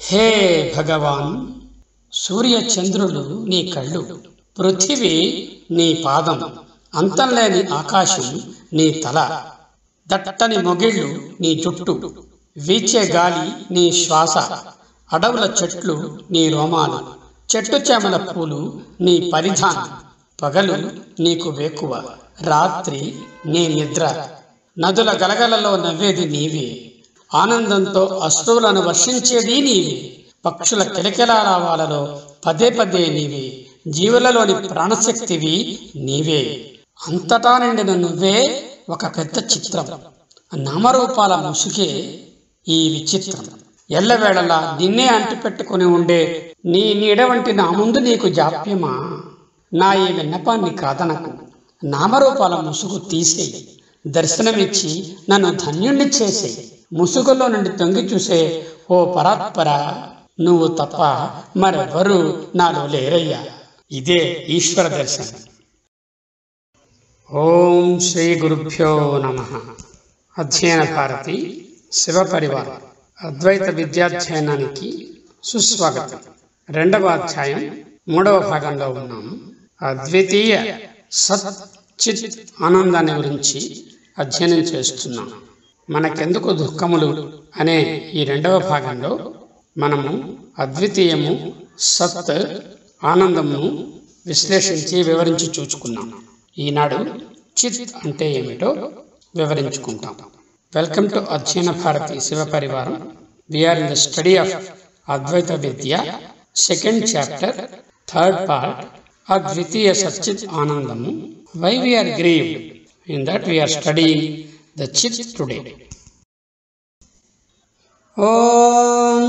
హే భగవాన్ సూర్య చంద్రులు నీ కళ్ళు పృథివీ నీ పాదం అంతంలేని ఆకాశం నీ తల దట్టని మొగిళ్ళు నీ జుట్టు వీచే గాలి నీ శ్వాస అడవుల చెట్లు నీ రోమాలు చెట్టు చేమల పూలు నీ పరిధానం పగలు నీకు వేకువ రాత్రి నీ నిద్ర నదుల గలగలలో నవ్వేది నీవే ఆనందంతో అశ్రువులను వర్షించేది నీవే పక్షుల కిలకిలారావాలలో పదే పదే నీవే జీవులలోని ప్రాణశక్తివి నీవే అంతటా నిండిన నువ్వే ఒక పెద్ద చిత్రం నామరూపాల ముసుగే ఈ విచిత్రం ఎల్లవేళలా నిన్నే అంటిపెట్టుకుని ఉండే నీ నీడ వంటి నా ముందు నీకు జాప్యమా నా ఈ విన్నపాన్ని కాదనకు నామరూపాల ముసుగు తీసేయి దర్శనమిచ్చి నన్ను ధన్యుణ్ణి చేసేయి ముసుగులో నుండి తొంగి చూసే ఓ పరాత్పర నువ్వు తప్ప మరెవరు నాలో లేరయ్యా ఇదే ఈశ్వర దర్శనం ఓం శ్రీ గురుభ్యో నమ అధ్యయన భారతి శివపరివార అద్వైత విద్యాధ్యయనానికి సుస్వాగతం రెండవ అధ్యాయం మూడవ భాగంలో ఉన్నాము అద్వితీయ సత్ చిత్ ఆనందాన్ని గురించి అధ్యయనం చేస్తున్నాం మనకెందుకు దుఃఖములు అనే ఈ రెండవ భాగంలో మనము అద్వితీయము సత్ ఆనందమును విశ్లేషించి వివరించి చూచుకున్నాం ఈనాడు చిత్ అంటే ఏమిటో వివరించుకుంటాం వెల్కమ్ టు అధ్యయన భారతి శివ పరివారం we are in the study of Advaita Vidya second chapter third part అద్వితీయ సచ్చిత్ ఆనందము why we are grieved in that we are studying the chit today ఓం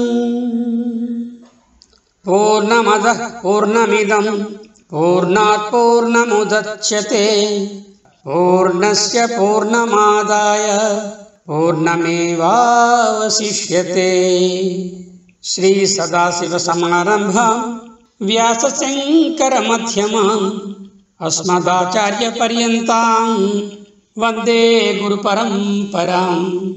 పూర్ణమద పూర్ణమిదం పూర్ణాత్ పూర్ణముదచ్యతే పూర్ణస్య పూర్ణమాదాయ పూర్ణమేవావశిష్యతే శ్రీ సదాశివ సమారంభాం వ్యాసశంకర మధ్యమాం అస్మదాచార్య పర్యంతాం వందే గురు పరంపరాం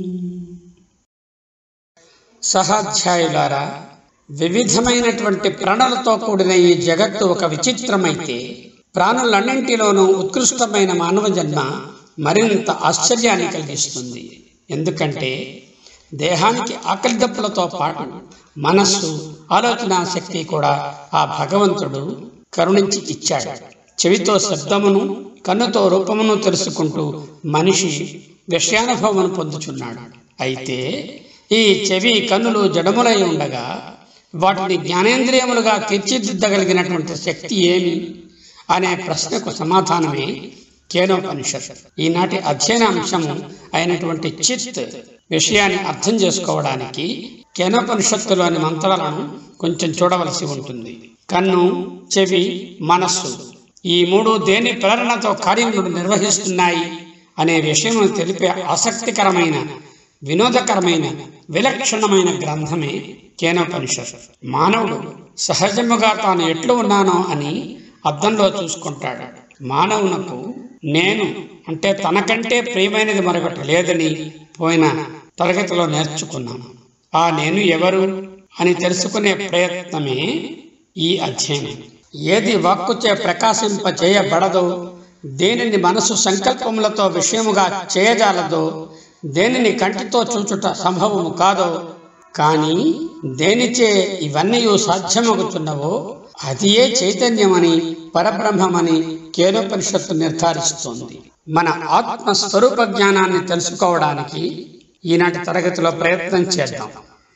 సహాధ్యాయులారా వివిధమైనటువంటి ప్రాణులతో కూడిన ఈ జగత్తు ఒక విచిత్రమైతే ప్రాణులన్నింటిలోనూ ఉత్కృష్టమైన మానవ జన్మ మరింత ఆశ్చర్యాన్ని కలిగిస్తుంది ఎందుకంటే దేహానికి ఆకలి దప్పులతో పాటు మనస్సు ఆలోచన శక్తి కూడా ఆ భగవంతుడు కరుణించి ఇచ్చాడు చెవితో శబ్దమును కన్నుతో రూపమును తెలుసుకుంటూ మనిషి విషయానుభవం పొందుచున్నాడు అయితే ఈ చెవి కన్నులు జడములై ఉండగా వాటిని జ్ఞానేంద్రియములుగా తీర్చిదిద్దగలిగినటువంటి శక్తి ఏమి అనే ప్రశ్నకు సమాధానమే కేనోపనిషత్ ఈనాటి అధ్యయనాంశము అయినటువంటి చిత్ విషయాన్ని అర్థం చేసుకోవడానికి కేనోపనిషత్తులోని మంత్రాలను కొంచెం చూడవలసి ఉంటుంది కన్ను చెవి మనస్సు ఈ మూడు దేని ప్రేరణతో కార్యములు నిర్వహిస్తున్నాయి అనే విషయం తెలిపే ఆసక్తికరమైన వినోదకరమైన విలక్షణమైన గ్రంథమే కేనోపనిషత్ మానవుడు సహజముగా తాను ఎట్లు ఉన్నానో అని అద్దంలో చూసుకుంటాడు మానవునకు నేను అంటే తనకంటే ప్రియమైనది మరొకటి లేదని పోయిన తరగతిలో నేర్చుకున్నాను ఆ నేను ఎవరు అని తెలుసుకునే ప్రయత్నమే ఈ అధ్యయనం ఏది వాక్కుచే ప్రకాశింప చేయబడదో దేనిని మనసు సంకల్పములతో విషయముగా చేయజాలదో దేనిని కంటితో చూచుట సంభవము కాదో కానీ దేనిచే ఇవన్నీ సాధ్యమవుతున్నవో అది ఏ చైతన్యమని పరబ్రహ్మమని కేనోపనిషత్తు నిర్ధారిస్తోంది మన ఆత్మ స్వరూప జ్ఞానాన్ని తెలుసుకోవడానికి ఈనాటి తరగతిలో ప్రయత్నం చేద్దాం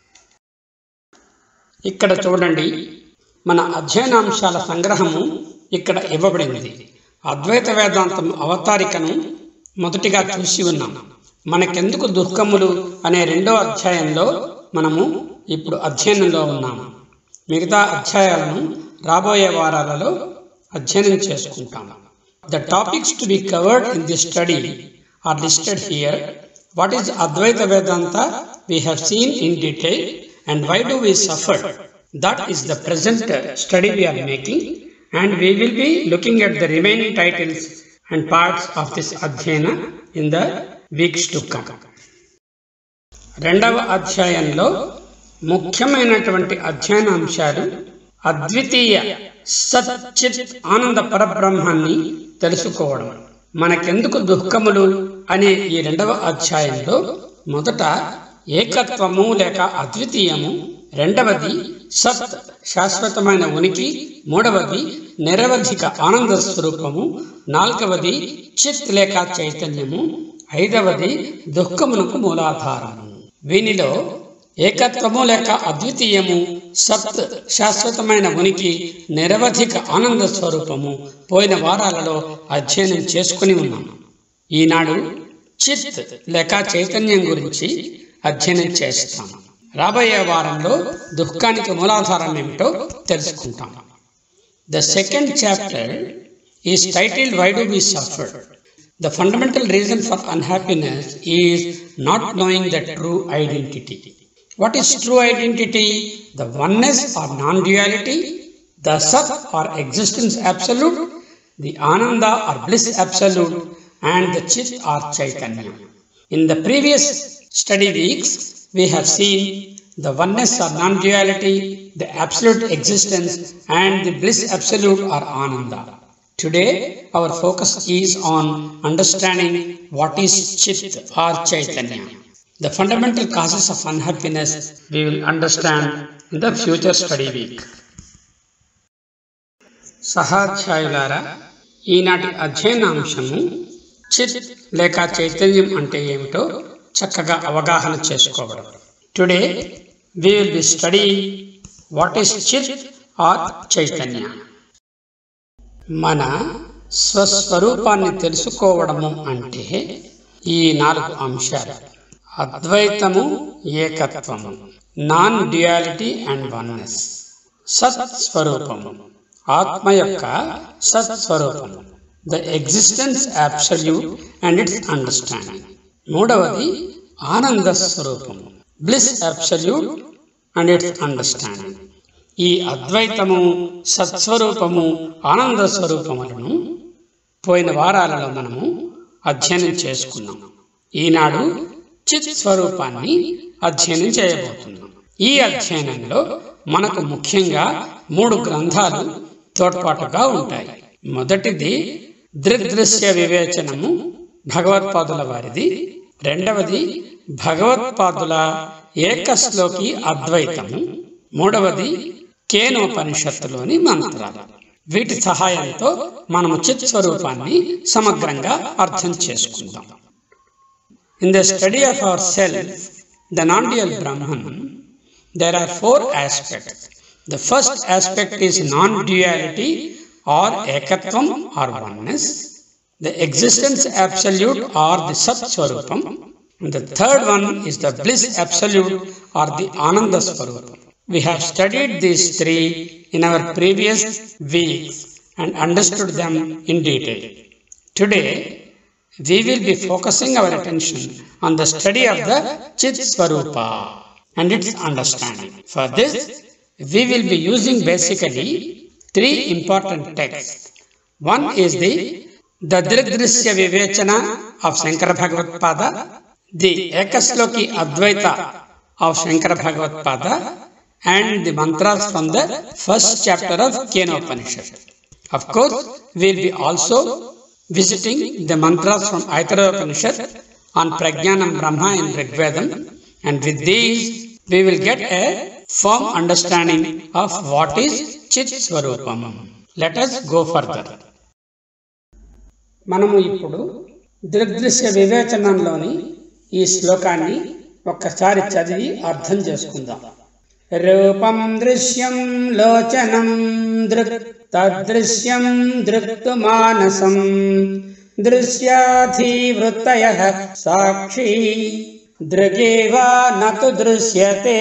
ఇక్కడ చూడండి మన అధ్యయనాంశాల సంగ్రహము ఇక్కడ ఇవ్వబడింది అద్వైత వేదాంతం అవతారికను మొదటిగా చూసి ఉన్నాం మనకెందుకు దుఃఖములు అనే రెండో అధ్యాయంలో మనము ఇప్పుడు అధ్యయనంలో ఉన్నాము మిగతా అధ్యాయాలను రాబోయే వారాలలో అధ్యయనం చేసుకుంటాము the topics to be covered in the study are listed here what is Advaita Vedanta we have seen in detail and why do we suffer that is the present study we are making and we will be looking at the remaining titles and parts of this adhyayana in the weeks to come రెండవ అధ్యాయంలో ముఖ్యమైనటువంటి అధ్యయన అంశాలు అద్వితీయ సచ్చిత్ ఆనంద పరబ్రహ్మాన్ని తెలుసుకోవడం మనకెందుకు దుఃఖములు అనే ఈ రెండవ అధ్యాయంలో మొదట ఏకత్వము లేక అద్వితీయము రెండవది సత్ శాశ్వతమైన ఉనికి మూడవది నిరవధిక ఆనంద స్వరూపము నాలుగవది చిత్ లేక చైతన్యము ఐదవది దుఃఖమునకు మూలాధారము వీనిలో ఏకత్వము లేక అద్వితీయము సత్ శాశ్వతమైన ఉనికి నిరవధిక ఆనంద స్వరూపము పోయిన వారాలలో అధ్యయనం చేసుకుని ఉన్నాము ఈనాడు చిత్ లేక చైతన్యం గురించి అధ్యయనం చేస్తాము రాబోయే వారంలో దుఃఖానికి మూలాధారం ఏమిటో తెలుసుకుంటాం the second chapter is titled why do be suffer the fundamental reason for unhappiness is not knowing the true identity What is true identity? The oneness or non-duality, the Sat or existence absolute, the Ananda or bliss absolute, and the Chit or Chaitanya. In the previous study weeks, we have seen the oneness or non-duality, the absolute existence, and the bliss absolute or Ananda. Today, our focus is on understanding what is Chit or Chaitanya. The fundamental causes of unhappiness we will understand in the future study week. సహాధ్యాయులారా ఈనాటి అధ్యయనాంశము చిత్ లేక చైతన్యం అంటే ఏమిటో చక్కగా అవగాహన చేసుకోవడం today we will be study what is chit or chaitanya మన స్వస్వరూపాన్ని తెలుసుకోవడము అంటే ఈ నాలుగు అంశాలు అద్వైతము ఏకత్వము నాన్ డ్యుయాలిటీ అండ్ వన్నెస్ సత్ స్వరూపము ఆత్మ యొక్క సత్ స్వరూపము the existence absolute and its understanding మూడవది ఆనంద స్వరూపము bliss absolute and its understanding ఈ అద్వైతము సత్స్వరూపము ఆనంద స్వరూపములను పోయిన వారాలలో మనము అధ్యయనం చేసుకున్నాం ఈనాడు చిత్ స్వరూపాన్ని అధ్యయనం చేయబోతున్నాం ఈ అధ్యయనంలో మనకు ముఖ్యంగా మూడు గ్రంథాలు తోడ్పాటుగా ఉంటాయి మొదటిది దృదృశ్య వివేచనము భగవత్పాదుల వారిది రెండవది భగవత్పాదుల ఏకశ్లోకి అద్వైతము మూడవది కేనోపనిషత్తులోని మంత్రాలు వీటి సహాయంతో మనము చిత్ స్వరూపాన్ని సమగ్రంగా అర్థం చేసుకుందాం In the study of ourself, the non-dual Brahman, there are four aspects. The first aspect is non-duality or ekatvam or oneness. The existence absolute or the Sat Swarupam. And the third one is the bliss absolute or the Ananda Swarupam. We have studied these three in our previous weeks and understood them in detail. Today, we will be focusing our attention on the study of the Chit Swarupa and its understanding. For this, we will be using basically three important texts. One is the the Dridrisya Vivechana of Shankara Bhagavad Pada, the Ekasloki Advaita of Shankara Bhagavad Pada, and the mantras from the first chapter of Kenopanishad. Of course, we will be also visiting the mantras from Aitara Upanishad on Prajnanam Brahma in Rigvedam and with these we will get a firm understanding of what is Chit Swarupam. Let us go further. మనము ఇప్పుడు దృగ్దృశ్య వివేచనంలోని ఈ శ్లోకాన్ని ఒక్కసారి చదివి అర్థం చేసుకుందాం రూపం దృశ్యం లోచనం దృక్ తదృశ్యం దృక్తు మానసం దృశ్యాధివృత్తయ సాక్షి దృగేవా నతు దృశ్యతే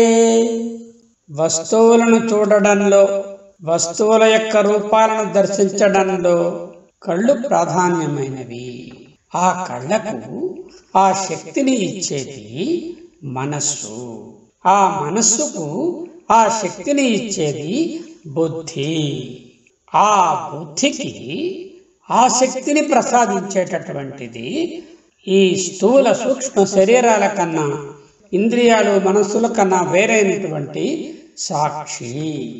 వస్తువులను చూడడంలో వస్తువుల యొక్క రూపాలను దర్శించడంలో కళ్ళు ప్రాధాన్యమైనవి ఆ కళ్ళకు ఆ శక్తిని ఇచ్చేది మనస్సు ఆ మనస్సుకు ఆ శక్తిని ఇచ్చేది బుద్ధి ఆ బుద్ధికి ఆ శక్తిని ప్రసాదించేటటువంటిది ఈ స్థూల సూక్ష్మ శరీరాల కన్నా ఇంద్రియాలు మనస్సుల కన్నా వేరైనటువంటి సాక్షి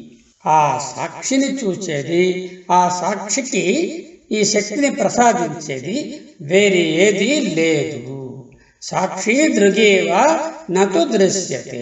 ఆ సాక్షిని చూచేది ఆ సాక్షికి ఈ శక్తిని ప్రసాదించేది వేరే ఏది లేదు సాక్షి దృగేవ నతు దృశ్యతే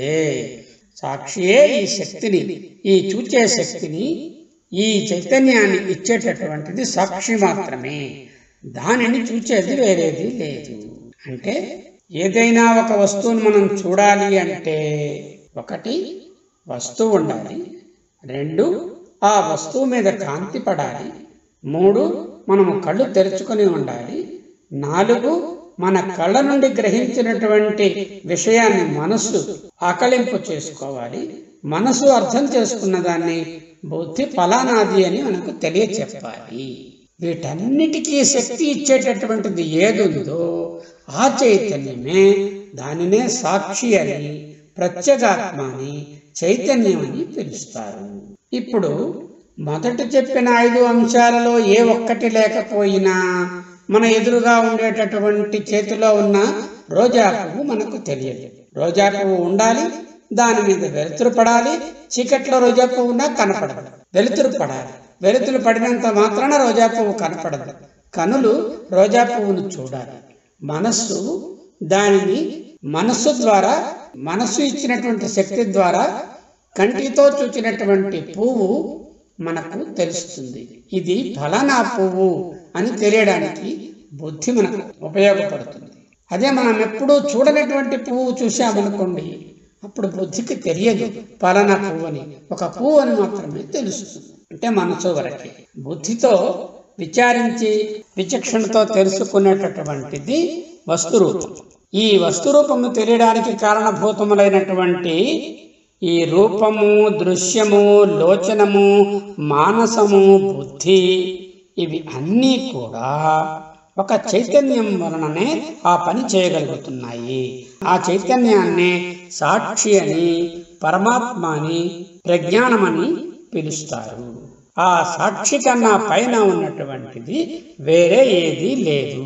సాక్షియే ఈ శక్తిని ఈ చూచే శక్తిని ఈ చైతన్యాన్ని ఇచ్చేటటువంటిది సాక్షి మాత్రమే దానిని చూచేది వేరేది లేదు అంటే ఏదైనా ఒక వస్తువును మనం చూడాలి అంటే ఒకటి వస్తువు ఉండాలి రెండు ఆ వస్తువు మీద కాంతి పడాలి మూడు మనము కళ్ళు తెరుచుకొని ఉండాలి నాలుగు మన కళ్ళ నుండి గ్రహించినటువంటి విషయాన్ని మనస్సు ఆకలింపు చేసుకోవాలి మనసు అర్థం చేసుకున్న దాన్ని బుద్ధి ఫలానాది అని మనకు తెలియచెప్పాలి వీటన్నిటికీ శక్తి ఇచ్చేటటువంటిది ఏదుందో ఆ చైతన్యమే దానినే సాక్షి అని ప్రత్యేగాత్మ అని చైతన్యం అని పిలుస్తారు ఇప్పుడు మొదట చెప్పిన ఐదు అంశాలలో ఏ ఒక్కటి లేకపోయినా మన ఎదురుగా ఉండేటటువంటి చేతిలో ఉన్న రోజా పువ్వు మనకు తెలియదు రోజా పువ్వు ఉండాలి దాని మీద వెలుతురు పడాలి చీకట్లో రోజా పువ్వు ఉన్నా కనపడదు వెలుతురు పడాలి వెలుతురు పడినంత మాత్రాన రోజా పువ్వు కనపడదు కనులు రోజా పువ్వును చూడాలి మనస్సు దానిని మనస్సు ద్వారా మనస్సు ఇచ్చినటువంటి శక్తి ద్వారా కంటితో చూచినటువంటి పువ్వు మనకు తెలుస్తుంది ఇది ఫలానా పువ్వు అని తెలియడానికి బుద్ధి మనకు ఉపయోగపడుతుంది అదే మనం ఎప్పుడూ చూడనటువంటి పువ్వు చూసామనుకోండి అప్పుడు బుద్ధికి తెలియదు ఫలానా పువ్వు అని ఒక పువ్వు అని మాత్రమే తెలుస్తుంది అంటే మనసు వరకే బుద్ధితో విచారించి విచక్షణతో తెలుసుకునేటటువంటిది వస్తురూపం ఈ వస్తురూపము తెలియడానికి కారణభూతములైనటువంటి ఈ రూపము దృశ్యము లోచనము మానసము బుద్ధి ఇవి అన్నీ కూడా ఒక చైతన్యం వలననే ఆ పని చేయగలుగుతున్నాయి ఆ చైతన్యాన్ని సాక్షి అని పరమాత్మ అని ప్రజ్ఞానమని పిలుస్తారు ఆ సాక్షి కన్నా పైన ఉన్నటువంటిది వేరే ఏది లేదు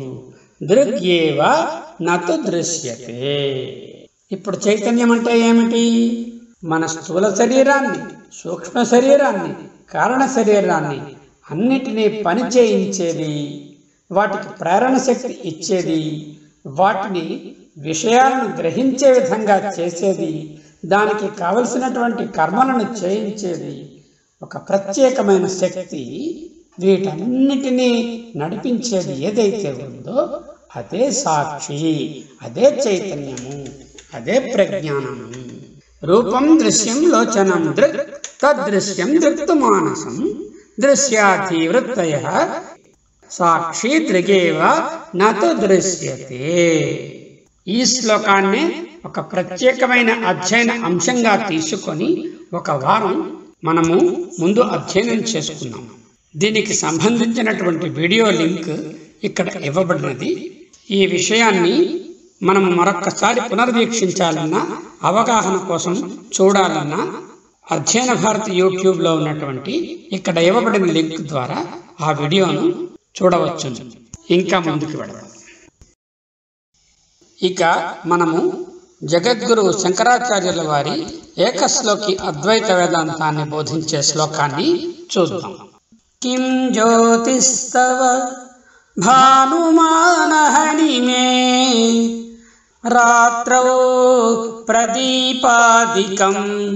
దృగ్యేవ నతు దృశ్యతే ఇప్పుడు చైతన్యం అంటే ఏమిటి మన స్థూల శరీరాన్ని సూక్ష్మ శరీరాన్ని కారణ శరీరాన్ని అన్నిటినీ పని చేయించేది వాటికి ప్రేరణ శక్తి ఇచ్చేది వాటిని విషయాలను గ్రహించే విధంగా చేసేది దానికి కావలసినటువంటి కర్మలను చేయించేది ఒక ప్రత్యేకమైన శక్తి వీటన్నిటినీ నడిపించేది ఏదైతే ఉందో అదే సాక్షి అదే చైతన్యము అదే ప్రజ్ఞానము రూపం దృశ్యం లోచనం దృక్ తదృశ్యం దృక్తు మానసం దృశ్యాధివృత్తయ సాక్షి దృగేవ నతు దృశ్యతే ఈ శ్లోకాన్ని ఒక ప్రత్యేకమైన అధ్యయన అంశంగా తీసుకొని ఒక వారం మనము ముందు అధ్యయనం చేసుకున్నాం దీనికి సంబంధించినటువంటి వీడియో లింక్ ఇక్కడ ఇవ్వబడినది ఈ విషయాన్ని మనం మరొక్కసారి పునర్వీక్షించాలన్నా అవగాహన కోసం చూడాలన్నా అధ్యయన భారతి యూట్యూబ్లో ఉన్నటువంటి ఇక్కడ ఇవ్వబడిన లింక్ ద్వారా ఆ వీడియోను చూడవచ్చు ఇంకా ముందుకు వెళదాం ఇక మనము జగద్గురు శంకరాచార్యుల వారి ఏకశ్లోకి అద్వైత వేదాంతాన్ని బోధించే శ్లోకాన్ని చూద్దాం కిం జ్యోతిస్తవ భానుమానహని మే రాత్రౌ ప్రదీపాదికం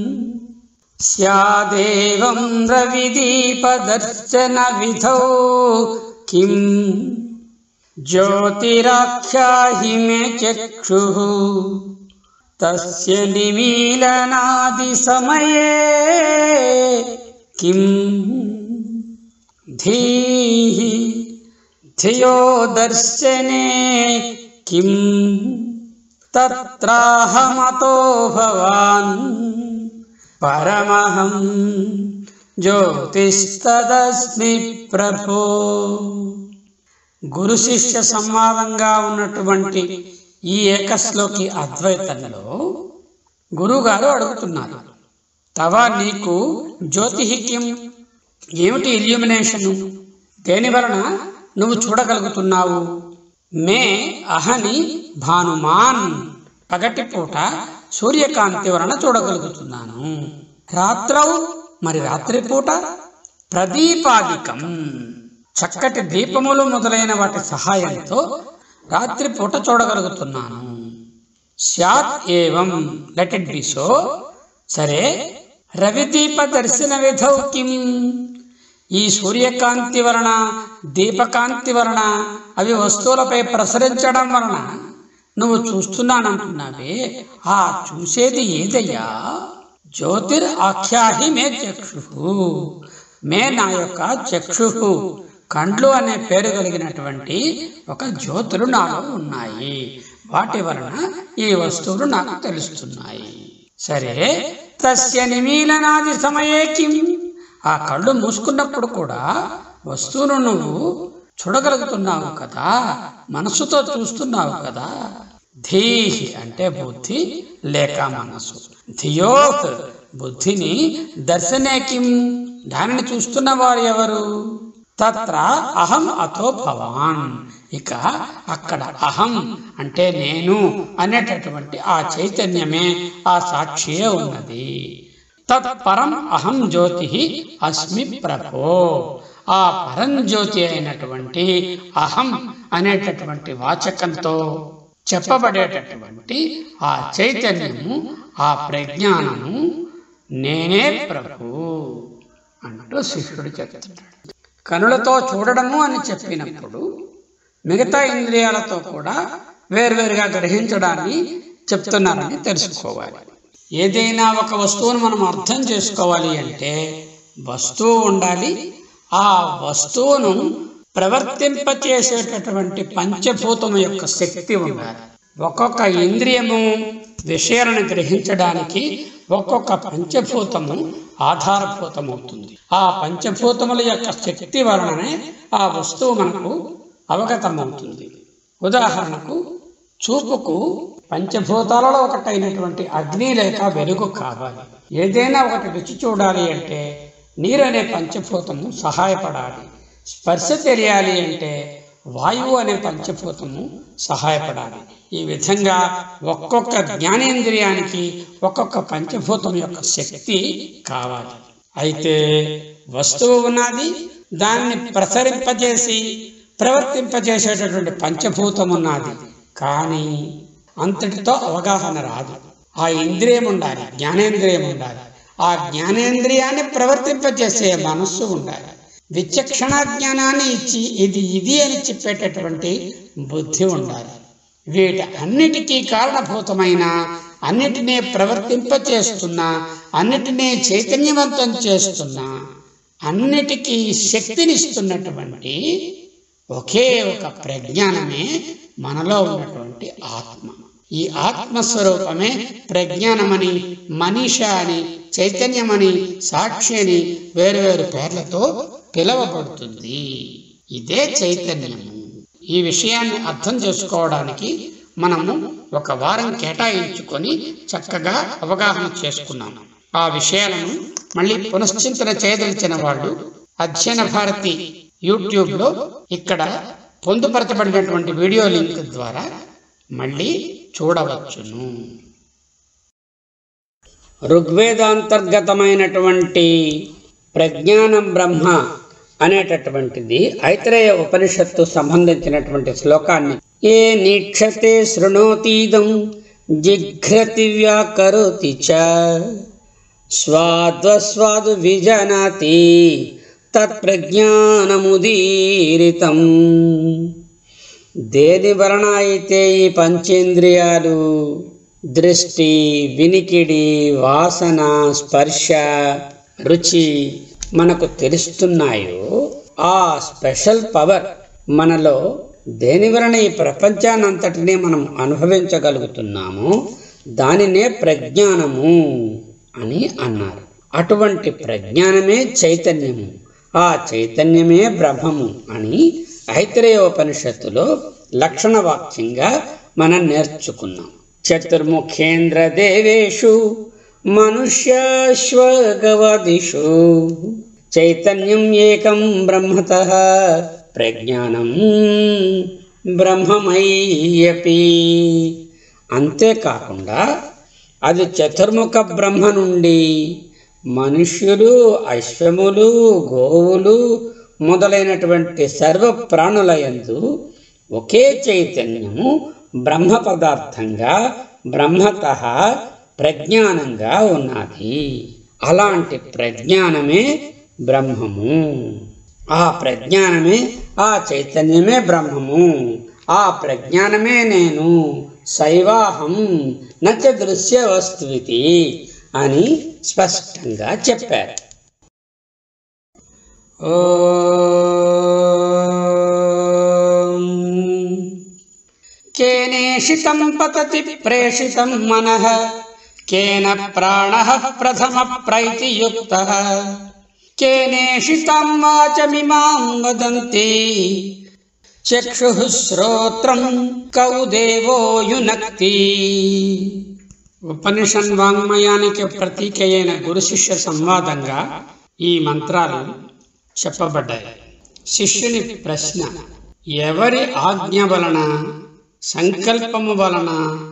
స్యాదేవం రవిదీపదర్శన విధౌ కిం జ్యోతిరాఖ్యాహి మే చక్షుః తస్య నిమీలనాది సమయే కిం ధీః ధియో దర్శనే కిం తత్రాహమతో భవాన్ పరమహం జ్యోతిస్తదస్మి ప్రభో గురు శిష్య సంవాదంగా ఉన్నటువంటి ఈ ఏకశ్లోకి అద్వైతంలో గురువుగారు అడుగుతున్నారు తవ నీకు జ్యోతిహిక్యం ఏమిటి ఇల్యూమినేషను దేని వలన నువ్వు చూడగలుగుతున్నావు మే అహని భానుమాన్ పగటిపూట సూర్యకాంతి వలన చూడగలుగుతున్నాను రాత్రౌ మరి రాత్రిపూట ప్రదీపాదికం చక్కటి దీపములు మొదలైన వాటి సహాయంతో రాత్రిపూట చూడగలుగుతున్నాను స్యాత్ ఏవం లెట్ ఇట్ బి సో సరే రవిదీప దర్శన విధౌ కిం ఈ సూర్యకాంతి వలన దీపకాంతి వలన అవి వస్తువులపై ప్రసరించడం వలన నువ్వు చూస్తున్నానంటున్నావే ఆ చూసేది ఏదయ్యా జ్యోతిర్ ఆఖ్యాహి మే చక్షు మే నా యొక్క చక్షు కండ్లు అనే పేరు కలిగినటువంటి ఒక జ్యోతులు నాలో ఉన్నాయి వాటి వలన ఈ వస్తువులు నాకు తెలుస్తున్నాయి సరే తస్య నిమీలనాది సమయే కిం ఆ కళ్ళు మూసుకున్నప్పుడు కూడా వస్తువును నువ్వు చూడగలుగుతున్నావు కదా మనసుతో చూస్తున్నావు కదా ధీహి అంటే బుద్ధి లేక మనసు ధియోత్ బుద్ధిని దర్శనే కిం దానిని చూస్తున్న వారు ఎవరు తత్ర అహం అతో భవాన్ ఇక అక్కడ అహం అంటే నేను అనేటటువంటి ఆ చైతన్యమే ఆ సాక్షియే ఉన్నది తత్పరం అహం జ్యోతి అస్మి ప్రభో ఆ పరం జ్యోతి అయినటువంటి అహం అనేటటువంటి వాచకంతో చెప్పబడేటటువంటి ఆ చైతన్యము ఆ ప్రజ్ఞానము నేనే ప్రభు అంటూ శిష్యుడు చెప్తున్నాడు కనులతో చూడడము అని చెప్పినప్పుడు మిగతా ఇంద్రియాలతో కూడా వేర్వేరుగా గ్రహించడాన్ని చెప్తున్నారని తెలుసుకోవాలి ఏదైనా ఒక వస్తువును మనం అర్థం చేసుకోవాలి అంటే వస్తువు ఉండాలి ఆ వస్తువును ప్రవర్తింపచేసేటటువంటి పంచభూతము యొక్క శక్తి ఉండాలి ఒక్కొక్క ఇంద్రియము విషయాలను గ్రహించడానికి ఒక్కొక్క పంచభూతము ఆధారభూతమవుతుంది ఆ పంచభూతముల యొక్క శక్తి వలననే ఆ వస్తువు మనకు అవగతమవుతుంది ఉదాహరణకు చూపుకు పంచభూతాలలో ఒకటైనటువంటి అగ్ని లేక వెలుగు కావాలి ఏదైనా ఒకటి రుచి చూడాలి అంటే నీరు అనే పంచభూతము సహాయపడాలి స్పర్శ తెలియాలి అంటే వాయువు అనే పంచభూతము సహాయపడాలి ఈ విధంగా ఒక్కొక్క జ్ఞానేంద్రియానికి ఒక్కొక్క పంచభూతం యొక్క శక్తి కావాలి అయితే వస్తువు ఉన్నది దాన్ని ప్రసరింపజేసి ప్రవర్తింపజేసేటటువంటి పంచభూతం ఉన్నది కానీ అంతటితో అవగాహన రాదు ఆ ఇంద్రియం ఉండాలి జ్ఞానేంద్రియం ఉండాలి ఆ జ్ఞానేంద్రియాన్ని ప్రవర్తింపజేసే మనస్సు ఉండాలి విచక్షణ జ్ఞానాన్ని ఇచ్చి ఇది ఇది అని చెప్పేటటువంటి బుద్ధి ఉండాలి వీటి అన్నిటికీ కారణభూతమైన అన్నిటినీ ప్రవర్తింపచేస్తున్న అన్నిటినీ చైతన్యవంతం చేస్తున్న అన్నిటికీ శక్తినిస్తున్నటువంటి ఒకే ఒక ప్రజ్ఞానమే మనలో ఉన్నటువంటి ఆత్మ ఈ ఆత్మస్వరూపమే ప్రజ్ఞానమని మనీష అని చైతన్యమని సాక్షి అని వేరువేరు పేర్లతో పిలవబడుతుంది ఇదే చైతన్యము ఈ విషయాన్ని అర్థం చేసుకోవడానికి మనము ఒక వారం కేటాయించుకొని చక్కగా అవగాహన చేసుకున్నాము ఆ విషయాలను మళ్ళీ పునశ్చింతన చేయదలిచిన వాళ్ళు అధ్యయన భారతి యూట్యూబ్లో ఇక్కడ పొందుపరచబడినటువంటి వీడియో లింక్ ద్వారా మళ్ళీ చూడవచ్చును ఋగ్వేదాంతర్గతమైనటువంటి ప్రజ్ఞానం బ్రహ్మ అనేటటువంటిది ఐతరేయ ఉపనిషత్తు సంబంధించినటువంటి శ్లోకాన్ని ఏ నీక్షతే శృణోతీదం జిఘ్రతి వ్యాకరోతి చ స్వాద్వస్వాదు విజానాతి తత్ప్రజ్ఞానముదీరితం దేని వలన అయితే ఈ పంచేంద్రియాలు దృష్టి వినికిడి వాసన స్పర్శ రుచి మనకు తెలుస్తున్నాయో ఆ స్పెషల్ పవర్ మనలో దేని వలన ఈ ప్రపంచాన్నంతటినీ మనం అనుభవించగలుగుతున్నామో దానినే ప్రజ్ఞానము అని అన్నారు అటువంటి ప్రజ్ఞానమే చైతన్యము ఆ చైతన్యమే బ్రహ్మము అని ఐతరేయోపనిషత్తులో లక్షణ వాక్యంగా మనం నేర్చుకున్నాం చతుర్ముఖేంద్ర దేవేషు మనుష్యాశ్వగవదిషు చైతన్యం ఏకం బ్రహ్మత ప్రజ్ఞానం బ్రహ్మమయ్యపి అంతేకాకుండా అది చతుర్ముఖ బ్రహ్మ నుండి మనుష్యులు అశ్వములు గోవులు మొదలైనటువంటి సర్వ ప్రాణులయందు ఒకే చైతన్యము బ్రహ్మ పదార్థంగా బ్రహ్మత ప్రజ్ఞానంగా ఉన్నది అలాంటి ప్రజ్ఞానమే బ్రహ్మము ఆ ప్రజ్ఞానమే ఆ చైతన్యమే బ్రహ్మము ఆ ప్రజ్ఞానమే నేను శైవాహం నచ దృశ్య వస్తువితి అని స్పష్టంగా చెప్పారు ఓం కేనేషితం పతతి ప్రేషితం మనః కేన ప్రాణః ప్రథమ ప్రైతియుక్తః కేనేషితం వాచమిమాం వదంతి చక్షుః శ్రోత్రం కౌ దేవో యునక్తి ఉపనిషన్ వాంగ్మయానికి ప్రతీక అయిన గురు శిష్య సంవాదంగా ఈ మంత్రాలు చెప్పబడ్డాయి శిష్యుని ప్రశ్న ఎవరి ఆజ్ఞ వలన సంకల్పము వలన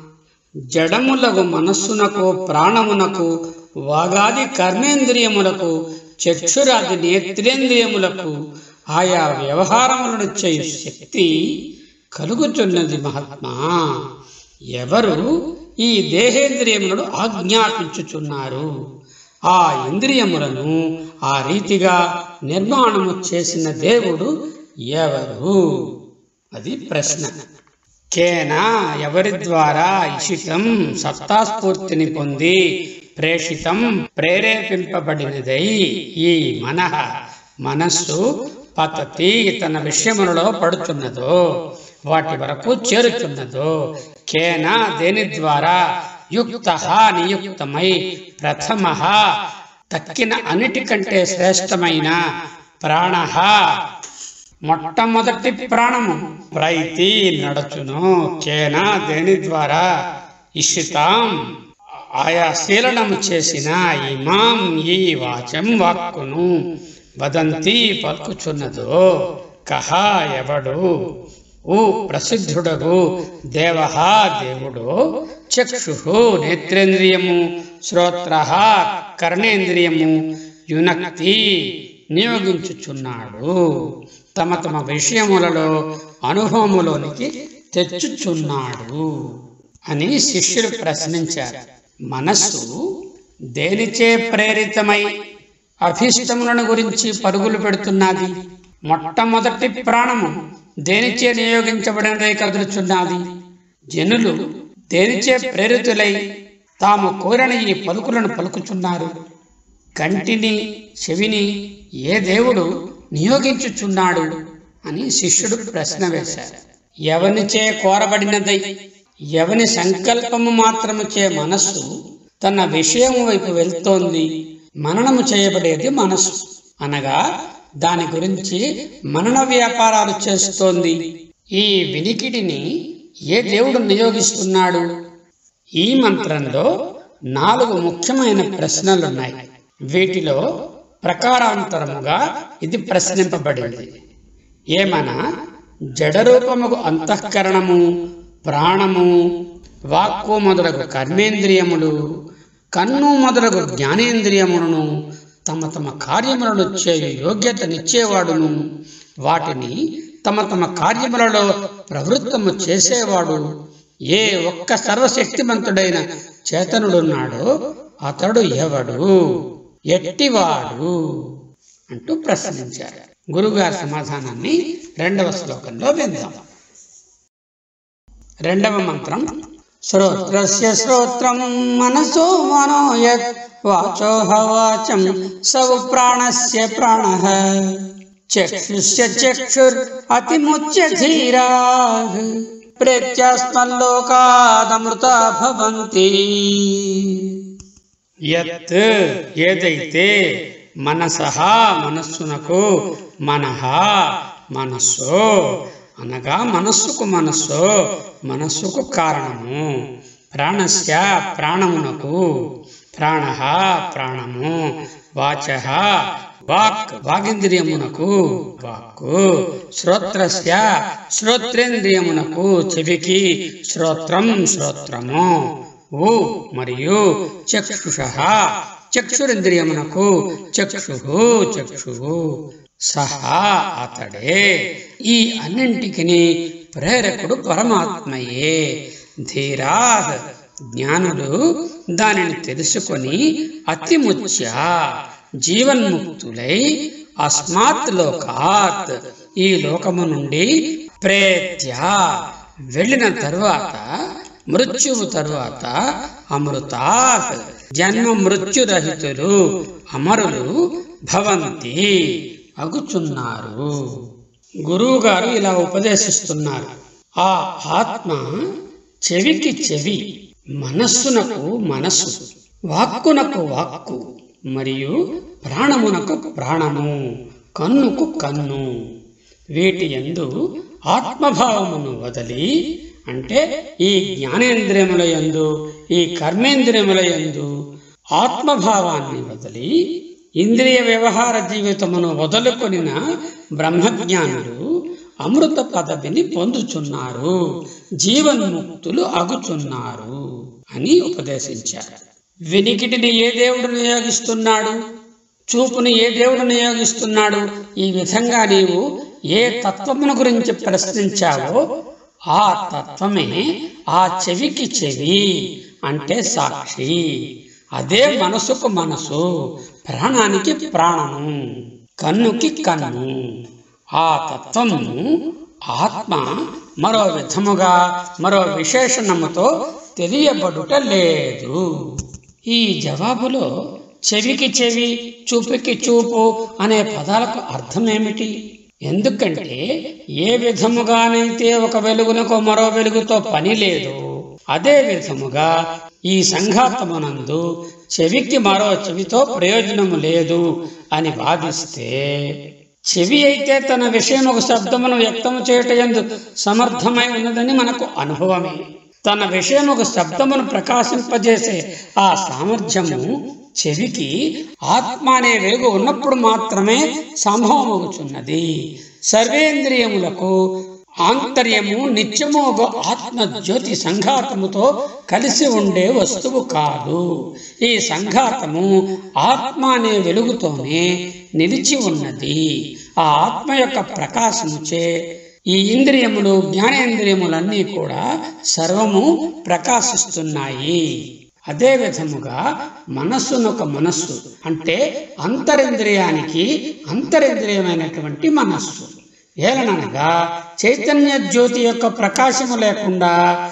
జడములకు మనస్సునకు ప్రాణమునకు వాగాది కర్మేంద్రియములకు చక్షురాది నేత్రేంద్రియములకు ఆయా వ్యవహారములను చేయు శక్తి కలుగుతున్నది మహాత్మా ఎవరు ఈ దేహేంద్రియములను ఆజ్ఞాపించుచున్నారు ఆ ఇంద్రియములను ఆ రీతిగా నిర్మాణము చేసిన దేవుడు ఎవరు అది ప్రశ్న కేన ఎవరి ద్వారా ఇషితం సత్తాస్ఫూర్తిని పొంది ప్రేషితం ప్రేరేపింపబడినదై ఈ మనః మనస్సు పతతి తన విషయములలో పడుతున్నదో వాటి వరకు చేరుతున్నదో కేన దేని ద్వారా యుక్త నియుక్తమై ప్రథమ తక్కిన అన్నిటికంటే శ్రేష్టమైన ప్రాణ మొట్టమొదటి ప్రాణము ప్రైతి నడచును కేన దేని ద్వారా ఇషితాం ఆయా శీలనము చేసిన ఇమాం ఈ వాచం వాక్కును వదంతి పలుకుచున్నదో కహ ఎవడు ఊ ప్రసిద్ధుడగు దేవ దేవుడు చక్షు నేత్రేంద్రియము శ్రోత్ర కర్ణేంద్రియము యునక్తి నియోగించుచున్నాడు తమ తమ విషయములలో అనుభవములోనికి తెచ్చుచున్నాడు అని శిష్యులు ప్రశ్నించారు మనస్సు దేనిచే ప్రేరితమై అభిష్టములను గురించి పరుగులు పెడుతున్నది మొట్టమొదటి ప్రాణము దేనిచే నియోగించబడినదై కదులుచున్నది జనులు దేనిచే ప్రేరితులై తాము కోరని ఈ పలుకులను పలుకుచున్నారు కంటిని చెవిని ఏ దేవుడు నియోగించుచున్నాడు అని శిష్యుడు ప్రశ్న వేశారు ఎవనిచే కోరబడినదై ఎవని సంకల్పము మాత్రము చే మనస్సు తన విషయము వైపు వెళ్తోంది మననము చేయబడేది మనస్సు అనగా దాని గురించి మనన వ్యాపారాలు చేస్తోంది ఈ వినికిడిని ఏ దేవుడు నియోగిస్తున్నాడు ఈ మంత్రంలో నాలుగు ముఖ్యమైన ప్రశ్నలున్నాయి వీటిలో ప్రకారాంతరముగా ఇది ప్రశ్నింపబడింది ఏమనా జడరూపముకు అంతఃకరణము ప్రాణము వాక్కు మొదలగు కర్మేంద్రియములు కన్ను మొదలగు జ్ఞానేంద్రియములను తమ తమ కార్యములను చేయు యోగ్యతనిచ్చేవాడును వాటిని తమ తమ కార్యములలో ప్రవృత్తము చేసేవాడు ఏ ఒక్క సర్వశక్తిమంతుడైన చేతనుడున్నాడో అతడు ఎవడు ఎట్టివాడు అంటూ ప్రశ్నించారు గురుగారి సమాధానాన్ని రెండవ శ్లోకంలో విందాం రెండవ మంత్రం శ్రోత్రస్య శ్రోత్రం మనసో మనో యత్ వాచోహ వాచం సౌ ప్రాణస్య ప్రాణః చక్షుష్య చక్షుర్ అతిముచ్య ధీరా ప్రేత్యాస్మల్లోకాదమృత భవంతి యత్ ఏదైతే మనసహ మనస్సునకు మనహ మనస్సు అనగా మనస్సుకు మనస్సు మనస్సుకు కారణము ప్రాణస్య ప్రాణమునకు ప్రాణ ప్రాణము వాచ వాక్ వాగింద్రియమునకు వాక్కు శ్రోత్రస్య శ్రోత్రేంద్రియమునకు చెవికి శ్రోత్రం శ్రోత్రము ఓ మరియు చక్షుష చక్షురింద్రియమునకు చక్షు చక్షు సహా అతడే ఈ అన్నింటికి ప్రేరకుడు పరమాత్మయే ధీరాత్ జ్ఞానులు దానిని తెలుసుకొని అతిముచ్య జీవన్ముక్తులై అస్మాత్ లోకాత్ ఈ లోకము నుండి ప్రేత్య వెళ్ళిన తరువాత మృత్యువు తరువాత అమృతాత్ జన్మ మృత్యురహితులు అమరులు భవంతి అగుచున్నారు గురువు గారు ఇలా ఉపదేశిస్తున్నారు ఆ ఆత్మ చెవికి చెవి మనస్సునకు మనస్సు వాక్కునకు వాక్కు మరియు ప్రాణమునకు ప్రాణము కన్నుకు కన్ను వీటి యందు ఆత్మభావమును వదలి అంటే ఈ జ్ఞానేంద్రియముల యందు ఈ కర్మేంద్రియముల యందు ఆత్మభావాన్ని వదిలి ఇంద్రియ వ్యవహార జీవితమును వదులుకొనిన బ్రహ్మజ్ఞానులు అమృత పదవిని పొందుచున్నారు జీవన్ముక్తులు అగుచున్నారు అని ఉపదేశించారు వినికిటిని ఏ దేవుడు నియోగిస్తున్నాడు చూపుని ఏ దేవుడు నియోగిస్తున్నాడు ఈ విధంగా నీవు ఏ తత్వమును గురించి ప్రశ్నించావో ఆ తత్వమే ఆ చెవికి చెవి అంటే సాక్షి అదే మనసుకు మనసు ప్రాణానికి ప్రాణము కన్నుకి కన్ను ఆ తత్వము ఆత్మ మరో విధముగా మరో విశేషణముతో తెలియబడుట లేదు ఈ జవాబులో చెవికి చెవి చూపుకి చూపు అనే పదాలకు అర్థం ఏమిటి ఎందుకంటే ఏ విధముగానైతే ఒక వెలుగునకు మరో వెలుగుతో పని లేదు అదే విధముగా ఈ సంఘాతమునందు చెవికి మరో చెవితో ప్రయోజనము లేదు అని వాదిస్తే చెవి అయితే తన విషయం ఒక శబ్దమును వ్యక్తము చేయటం ఎందు సమర్థమై ఉన్నదని మనకు అనుభవమే తన విషయం ఒక శబ్దమును ప్రకాశింపజేసే ఆ సామర్థ్యము చెవికి ఆత్మ అనే వెలుగు ఉన్నప్పుడు మాత్రమే సంభవమవుతున్నది సర్వేంద్రియములకు ఆంతర్యము నిత్యము ఒక ఆత్మ జ్యోతి సంఘాతముతో కలిసి ఉండే వస్తువు కాదు ఈ సంఘాతము ఆత్మ అనే వెలుగుతోనే నిలిచి ఉన్నది ఆ ఆత్మ యొక్క ప్రకాశముచే ఈ ఇంద్రియములు జ్ఞానేంద్రియములన్నీ కూడా సర్వము ప్రకాశిస్తున్నాయి అదే విధముగా మనస్సునొక మనస్సు అంటే అంతరింద్రియానికి అంతరింద్రియమైనటువంటి మనస్సు ఏలననగా చైతన్య జ్యోతి యొక్క ప్రకాశము లేకుండా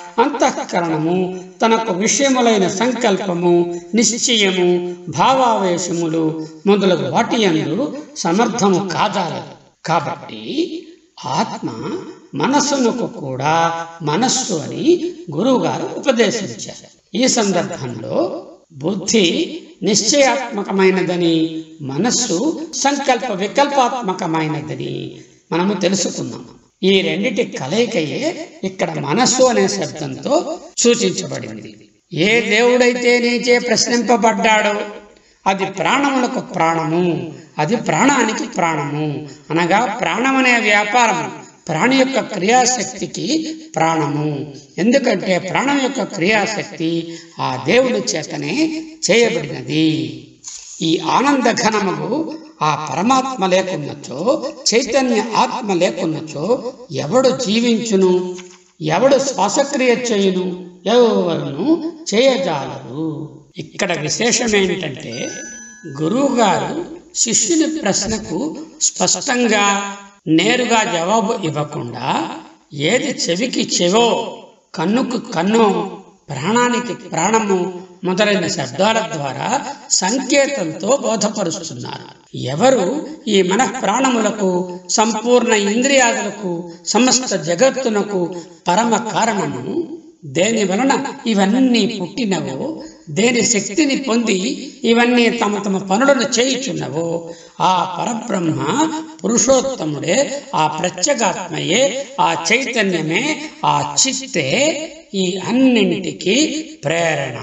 అంతఃకరణము తనకు విషయములైన సంకల్పము నిశ్చయము భావావేశములు మొదలగు వాటి యందు సమర్థము కాదాలదు కాబట్టి ఆత్మ మనస్సునకు కూడా మనస్సు అని గురువుగారు ఉపదేశించారు ఈ సందర్భంలో బుద్ధి నిశ్చయాత్మకమైనదని మనస్సు సంకల్ప వికల్పాత్మకమైనదని మనము తెలుసుకున్నాం ఈ రెండిటి కలయికయే ఇక్కడ మనస్సు అనే శబ్దంతో సూచించబడింది ఏ దేవుడైతే నీచే ప్రశ్నింపబడ్డాడో అది ప్రాణములకు ప్రాణము అది ప్రాణానికి ప్రాణము అనగా ప్రాణమనే వ్యాపారము ప్రాణి యొక్క క్రియాశక్తికి ప్రాణము ఎందుకంటే ప్రాణం యొక్క క్రియాశక్తి ఆ దేవుని చేతనే చేయబడినది ఈ ఆనంద ఘనముకు ఆ పరమాత్మ లేకున్నచో చైతన్య ఆత్మ లేకున్నచో ఎవడు జీవించును ఎవడు శ్వాసక్రియ చేయును ఎవరును చేయజాలరు ఇక్కడ విశేషం ఏంటంటే గురువు గారు శిష్యుని ప్రశ్నకు స్పష్టంగా నేరుగా జవాబు ఇవ్వకుండా ఏది చెవికి చెవో కన్నుకు కన్ను ప్రాణానికి ప్రాణము మొదలైన శబ్దాల ద్వారా సంకేతంతో బోధపరుస్తున్నారు ఎవరు ఈ మన ప్రాణములకు సంపూర్ణ ఇంద్రియాదులకు సమస్త జగత్తునకు పరమ కారణము దేని వలన ఇవన్నీ పుట్టినవో దేని శక్తిని పొంది ఇవన్నీ తమ తమ పనులను చేయుచున్నవో ఆ పరబ్రహ్మ పురుషోత్తముడే ఆ ప్రత్యేగాత్మయే ఆ చైతన్యమే ఆ చిత్తే ఈ అన్నింటికి ప్రేరణ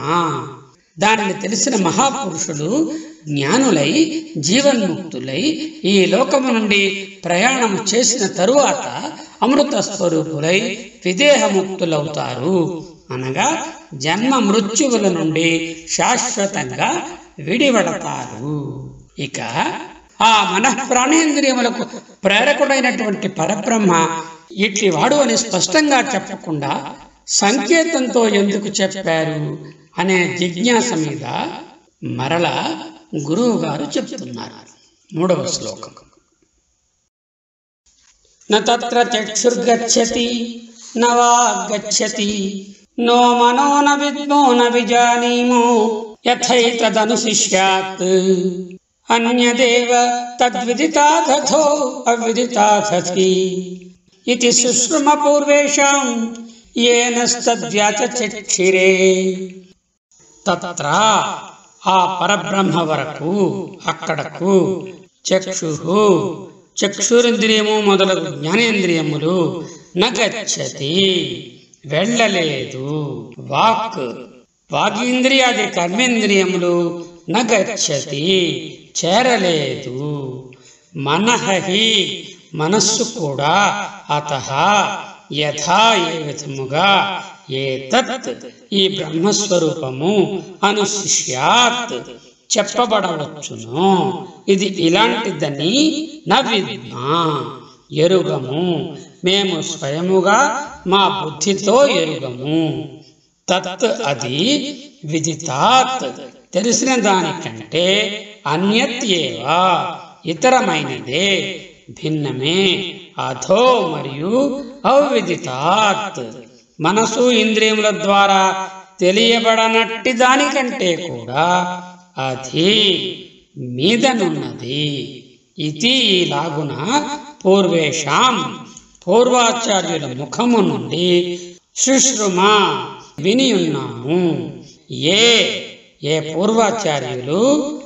దానిని తెలిసిన మహాపురుషులు జ్ఞానులై జీవన్ముక్తులై ఈ లోకము నుండి ప్రయాణం చేసిన తరువాత అమృత స్వరూపులై విదేహముక్తులవుతారు అనగా జన్మ మృత్యువుల నుండి శాశ్వతంగా విడివడతారు ఇక ఆ మనః ప్రాణేంద్రియములకు ప్రేరకుడైనటువంటి పరబ్రహ్మ ఇట్టి వాడు అని స్పష్టంగా చెప్పకుండా సంకేతంతో ఎందుకు చెప్పారు అనే జిజ్ఞాస మీద మరల గురువు గారు చెప్తున్నారు మూడవ శ్లోకం నత్ర చక్షుర్గచ్చతి న వాగ్గచ్చతి నో మనో న విద్మో న విజానీమో యథైతదనుశిష్యాత్ అన్యదేవ తద్విదితాథో అవిదితాథి ఇది సుశ్రుమ పూర్వేషాం ఏనస్తద్వ్యాచక్షిరే తత్ర ఆ పరబ్రహ్మ వరకు అక్కడకు చక్షు చక్షురింద్రియము మొదలగు జ్ఞానేంద్రియములు నగచ్చతి వెళ్ళలేదు వాక్ వాగీంద్రియాది కర్మేంద్రియములు నగచ్చతి చేరలేదు మనహి మనస్సు కూడా అత యథా ఏ విధముగా ఏతత్ ఈ బ్రహ్మస్వరూపము అనుశిష్యాత్ చెప్పబడవచ్చును ఇది ఇలాంటిదని నవిద్మా ఎరుగము మేము స్వయముగా మా బుద్ధితో ఎరుగము తత్ అది విదితాత్ తెలిసిన దానికంటే అన్యత్ ఏవా ఇతరమైనదే భిన్నమే అధో మరియు అవిదితాత్ మనసు ఇంద్రియముల ద్వారా తెలియబడనట్టి దానికంటే కూడా అది మీదనున్నది ఇది లాగున పూర్వేషాం పూర్వాచార్యుల ముఖము నుండి శుశ్రుమ విని ఉన్నాము ఏ ఏ పూర్వాచార్యులు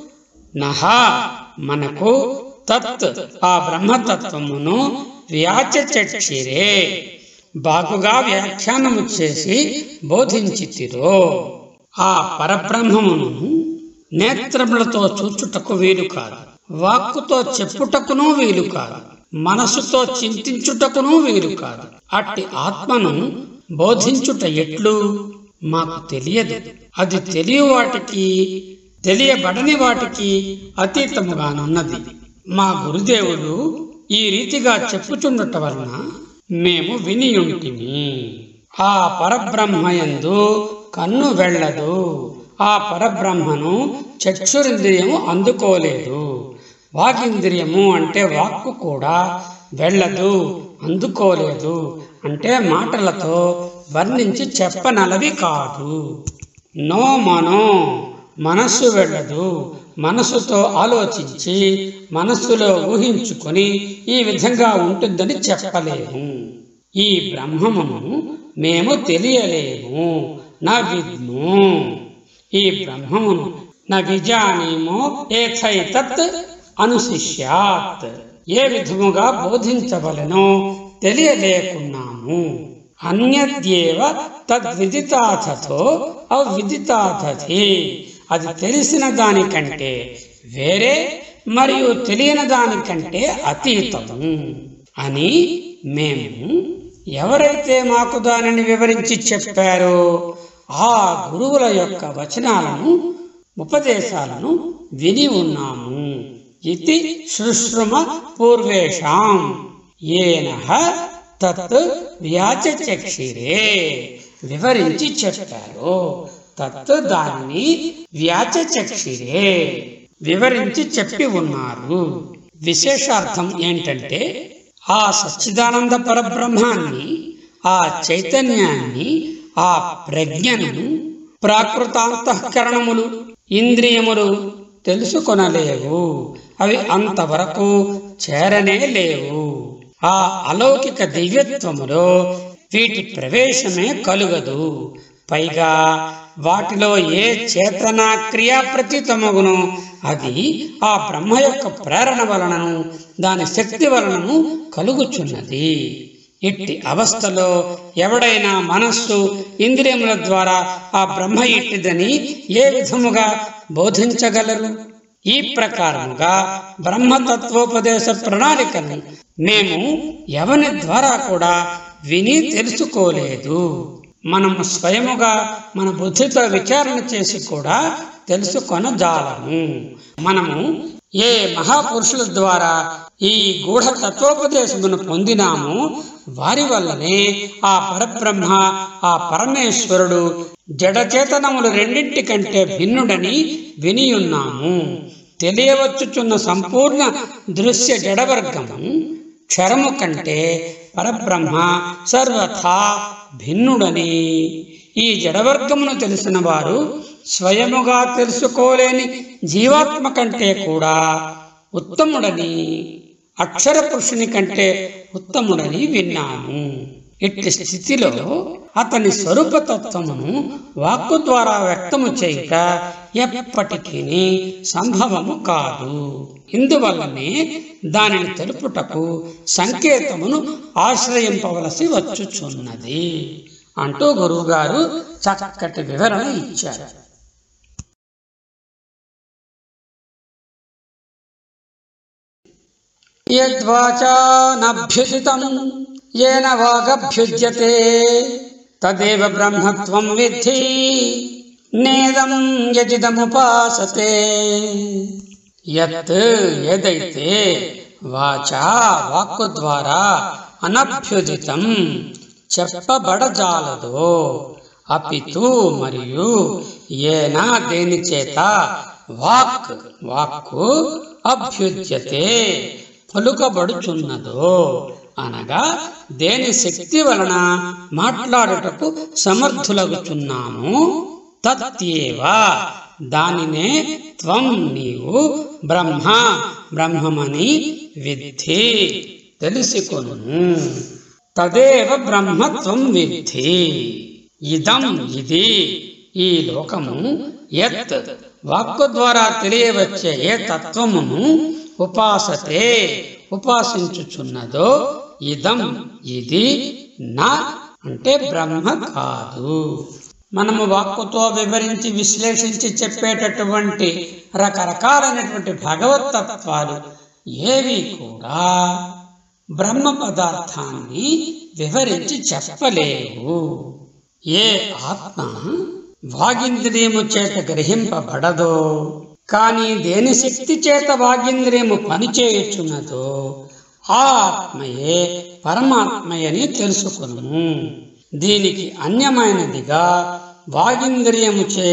నహ మనకు తత్ ఆ బ్రహ్మతత్వమును వ్యాచచక్షిరే బాగుగా వ్యాఖ్యానము చేసి బోధించితిరో ఆ పరబ్రహ్మమును నేత్రములతో చూచుటకు వీలు కాదు వాక్కుతో చెప్పుటకును వీలు కాదు మనసుతో చింతించుటకును వీలు కాదు అట్టి ఆత్మను బోధించుట ఎట్లు మాకు తెలియదు అది తెలియ వాటికి తెలియబడని వాటికి అతీతముగానున్నది మా గురుదేవుడు ఈ రీతిగా చెప్పుచుండట వలన మేము విని ఉంటిమి ఆ పరబ్రహ్మయందు కన్ను వెళ్ళదు ఆ పరబ్రహ్మను చక్షురింద్రియము అందుకోలేదు వాగింద్రియము అంటే వాక్కు కూడా వెళ్ళదు అందుకోలేదు అంటే మాటలతో వర్ణించి చెప్పనలవి కాదు నో మనో మనస్సు వెళ్ళదు మనసుతో ఆలోచించి మనస్సులో ఊహించుకొని ఈ విధంగా ఉంటుందని చెప్పలేము ఈ బ్రహ్మమును మేము తెలియలేము నా విద్ము ఈ బ్రహ్మమును నా విజానీమో ఏథైతత్ అనుశిష్యాత్ ఏ విధముగా బోధించవలనో తెలియలేకున్నాము అన్యద్యేవ తద్విదితాథతో అవిదితాథి అది తెలిసిన దానికంటే వేరే మరియు తెలియని దానికంటే అతీతము అని మేము ఎవరైతే మాకు దానిని వివరించి చెప్పారో ఆ గురువుల యొక్క వచనాలను ఉపదేశాలను విని ఉన్నాము ఇది శుశ్రుమ పూర్వేషాం ఏనహ తత్ వ్యాచచక్షిరే వివరించి చెప్పారు తత్ దానిని వ్యాచచక్షిరే వివరించి చెప్పి ఉన్నారు విశేషార్థం ఏంటంటే ఆ సచ్చిదానంద పరబ్రహ్మాన్ని ఆ చైతన్యాన్ని ఆ ప్రజ్ఞను ప్రాకృతాంతఃకరణములు ఇంద్రియములు తెలుసుకొనలేవు అవి అంతవరకు చేరనే లేవు ఆ అలౌకిక దివ్యత్వములో వీటి ప్రవేశమే కలుగదు పైగా వాటిలో ఏ చేతన క్రియా ప్రతీతమగునో అది ఆ బ్రహ్మ యొక్క ప్రేరణ వలనను దాని శక్తి వలనను కలుగుచున్నది ఇట్టి అవస్థలో ఎవడైనా మనస్సు ఇంద్రియముల ద్వారా ఆ బ్రహ్మ ఇట్టిదని ఏ విధముగా బోధించగలరు ఈ ప్రకారముగా బ్రహ్మతత్వోపదేశ ప్రణాళికను మేము ఎవని ద్వారా కూడా విని తెలుసుకోలేదు మనము స్వయముగా మన బుద్ధితో విచారణ చేసి కూడా తెలుసుకొన జాలము మనము ఏ మహాపురుషుల ద్వారా ఈ గూఢ తత్వోపదేశమును పొందినాము వారి వల్లనే ఆ పరబ్రహ్మ ఆ పరమేశ్వరుడు జడచేతనములు రెండింటి కంటే భిన్నుడని వినియున్నాము తెలియవచ్చుచున్న సంపూర్ణ దృశ్య జడవర్గము క్షరము కంటే పరబ్రహ్మ సర్వథా భిన్నుడని ఈ జడవర్గమును తెలిసిన వారు స్వయముగా తెలుసుకోలేని జీవాత్మ కంటే కూడా ఉత్తముడని అక్షర పురుషుని కంటే ఉత్తముడని విన్నాము ఇట్టి స్థితిలో అతని స్వరూపతత్వమును వాక్కు ద్వారా వ్యక్తము చేయుట ఎప్పటికీ సంభవము కాదు ఇందువల్లనే దానిని తెలుపుటకు సంకేతమును ఆశ్రయింపవలసి వచ్చుచున్నది అంటూ గురువుగారు చక్కటి వివరణ ఇచ్చారు యద్వాచానభ్యుదితం येन వాగభ్యుజ్యతే తదేవ బ్రహ్మత్వం విద్ధి నేదం యజిదముపాసతే యత్ ఏదైతే వాచా వాక్కు ద్వారా అనభ్యుదితం చెప్పబడజాలదో అపితు మరియు ఏనా దేని చేత వాక్ వాక్కు అభ్యుజ్యతే పలుకబడుచున్నదో అనగా దేని శక్తి వలన మాట్లాడుటకు సమర్థులగుచున్నాము తత్యేవ దానినే త్వం నీవు బ్రహ్మ బ్రహ్మమని విద్ధి తెలుసుకొను తదేవ బ్రహ్మత్వం విద్ధి ఇదం ఇది ఈ లోకము యత్ వాక్కు ద్వారా తెలియవచ్చే ఏ తత్వమును ఉపాసతే ఉపాసించుచున్నదో ఇదం ఇది నా అంటే బ్రహ్మ కాదు మనము వాక్కుతో వివరించి విశ్లేషించి చెప్పేటటువంటి రకరకాలైనటువంటి భగవత్ తత్వాలు ఏవి కూడా బ్రహ్మ పదార్థాన్ని వివరించి చెప్పలేవు ఏ ఆత్మ వాగింద్రియము చేత గ్రహింపబడదో కానీ దేని శక్తి చేత వాగింద్రియము పనిచేయుచున్నదో ఆ ఆత్మయే పరమాత్మయని తెలుసుకును దీనికి అన్యమైనదిగా వాగింద్రియముచే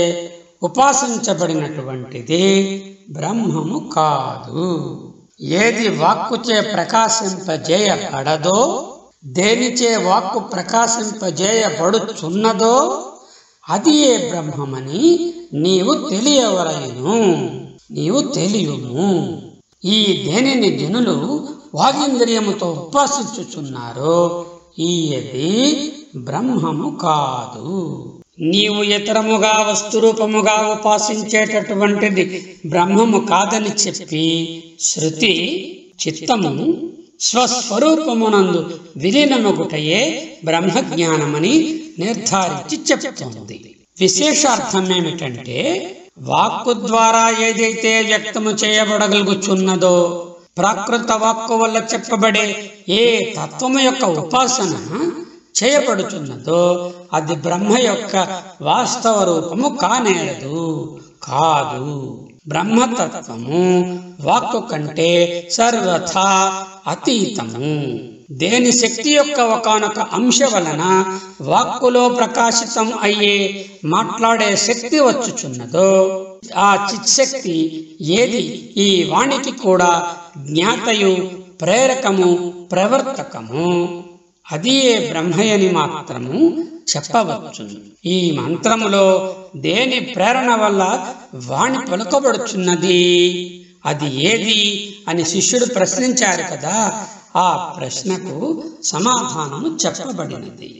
ఉపాసించబడినటువంటిది బ్రహ్మము కాదు ఏది వాక్కుచే ప్రకాశింపజేయబడదో దేనిచే వాక్కు ప్రకాశింపజేయబడుచున్నదో అది ఏ బ్రహ్మమని నీవు తెలియవలయను నీవు తెలియను ఈ దేనిని జనులు వాగింద్రియముతో ఉపాసించుచున్నారో ఈయది బ్రహ్మము కాదు నీవు ఇతరముగా వస్తురూపముగా ఉపాసించేటటువంటిది బ్రహ్మము కాదని చెప్పి శృతి చిత్తము స్వస్వరూపమునందు విలీనమగుటయే బ్రహ్మజ్ఞానమని నిర్ధారించి చెప్తోంది విశేషార్థం ఏమిటంటే వాక్కు ద్వారా ఏదైతే వ్యక్తము చేయబడగలుగుచున్నదో ప్రాకృత వాక్కు వల్ల చెప్పబడే ఏ తత్వము యొక్క ఉపాసన చేయబడుచున్నదో అది బ్రహ్మ యొక్క వాస్తవ రూపము కానేరదు కాదు బ్రహ్మతత్వము వాక్కు కంటే సర్వథా అతీతము దేని శక్తి యొక్క ఒకనొక అంశ వలన వాక్కులో ప్రకాశితం అయ్యే మాట్లాడే శక్తి వచ్చుచున్నదో ఆ చిత్శక్తి ఏది ఈ వాణికి కూడా జ్ఞాతయు ప్రేరకము ప్రవర్తకము అది ఏ బ్రహ్మయని మాత్రము చెప్పవచ్చు ఈ మంత్రములో దేని ప్రేరణ వల్ల వాణి పలుకబడుచున్నది అది ఏది అని శిష్యుడు ప్రశ్నించారు కదా ఆ ప్రశ్నకు సమాధానము చెప్పబడినది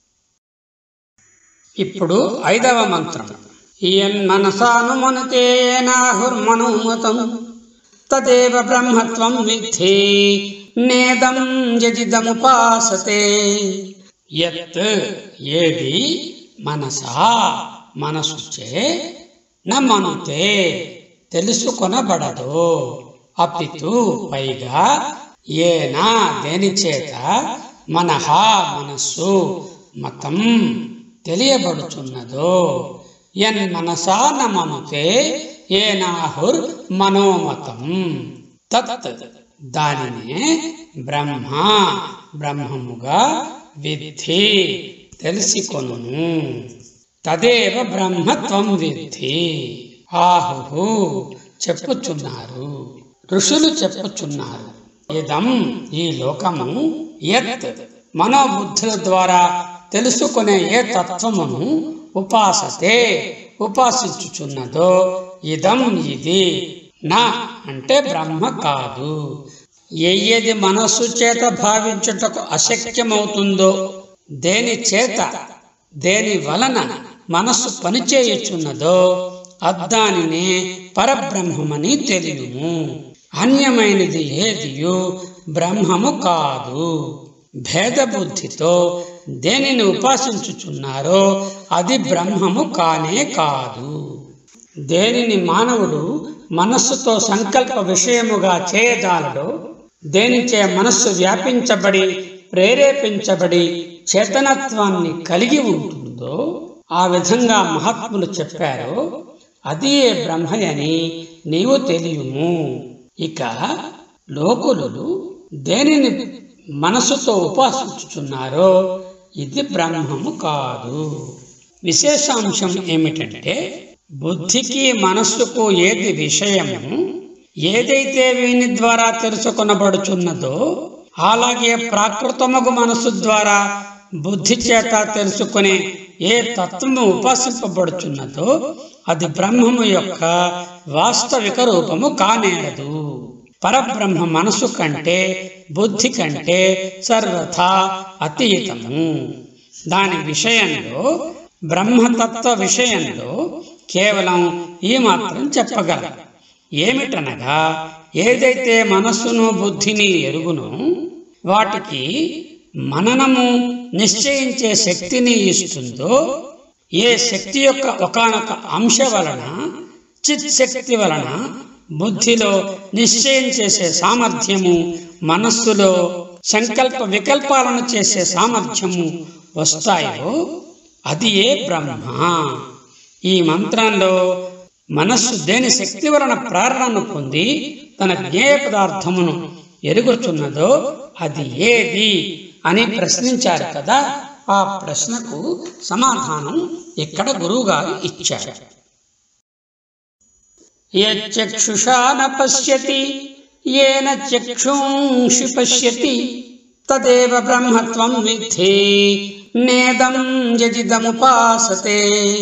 ఇప్పుడు ఐదవ మంత్రం యన్మనసానుమనుతే నాహుర్మనుమతం తదేవ బ్రహ్మత్వం విద్ధి నేదం యజిదముపాసతే యత్ ఏది మనసా మనసుచే నమనుతే తెలుసుకొనబడదు అపితు పైగా ఏనా దేని చేత మనహ మనస్సు మతం తెలియబడుచున్నదో ఎన్ మనసా నమనుతే ఏనాహుర్ మనోమతం తత్ దానినే బ్రహ్మ బ్రహ్మముగా విద్ధి తెలిసికొనును తదేవ బ్రహ్మత్వం విద్ధి ఆహు చెప్పుచున్నారు ఋషులు చెప్పుచున్నారు ఇదం ఈ లోకము యత్ మనోబుద్ధుల ద్వారా తెలుసుకునే ఏ తత్వమును ఉపాసతే ఉపాసించుచున్నదో ఇదం ఇది నా అంటే బ్రహ్మ కాదు ఏది మనస్సు చేత భావించుటకు అశక్యమవుతుందో దేని చేత దేని వలన మనస్సు పనిచేయుచున్నదో అద్దానినే పరబ్రహ్మమని తెలియము అన్యమైనది ఏదియు బ్రహ్మము కాదు భేద బుద్ధితో దేనిని ఉపాసించుచున్నారో అది బ్రహ్మము కానే కాదు దేనిని మానవుడు మనస్సుతో సంకల్ప విషయముగా చేయజాలడో దేనిచే మనస్సు వ్యాపించబడి ప్రేరేపించబడి చేతనత్వాన్ని కలిగి ఉంటుందో ఆ విధంగా మహాత్ములు చెప్పారో అది ఏ బ్రహ్మయని నీవు తెలియము ఇక లోకులు దేనిని మనసుతో ఉపాసించుచున్నారో ఇది బ్రహ్మము కాదు విశేషాంశం ఏమిటంటే బుద్ధికి మనస్సుకు ఏది విషయము ఏదైతే వీని ద్వారా తెలుసుకొనబడుచున్నదో అలాగే ప్రాకృతముగు మనస్సు ద్వారా బుద్ధి చేత తెలుసుకునే ఏ తత్వము ఉపాసింపబడుచున్నదో అది బ్రహ్మము యొక్క వాస్తవిక రూపము కానేరదు పరబ్రహ్మ మనసు కంటే బుద్ధి కంటే సర్వథా అతీతము దాని విషయంలో బ్రహ్మతత్వ విషయంలో కేవలం ఈ మాత్రం చెప్పగలం ఏమిటనగా ఏదైతే మనస్సును బుద్ధిని ఎరుగునో వాటికి మననము నిశ్చయించే శక్తిని ఇస్తుందో ఏ శక్తి యొక్క ఒకనొక అంశ వలన చిత్ శక్తి వలన బుద్ధిలో నిశ్చయం చేసే సామర్థ్యము మనస్సులో సంకల్ప వికల్పాలను చేసే సామర్థ్యము వస్తాయో అది ఏ బ్రహ్మ ఈ మంత్రంలో మనస్సు దేని శక్తి వలన ప్రేరణను పొంది తన జ్ఞేయ పదార్థమును ఎరుగుచున్నదో అది ఏది అని ప్రశ్నించారు కదా ఆ ప్రశ్నకు సమాధానం ఇక్కడ గురువుగారు ఇచ్చారు యక్షుషా న పశ్యతి ఏన చక్షుంషి పశ్యతి తదేవ బ్రహ్మత్వం విద్ధి నేదం యజిదముపాసతే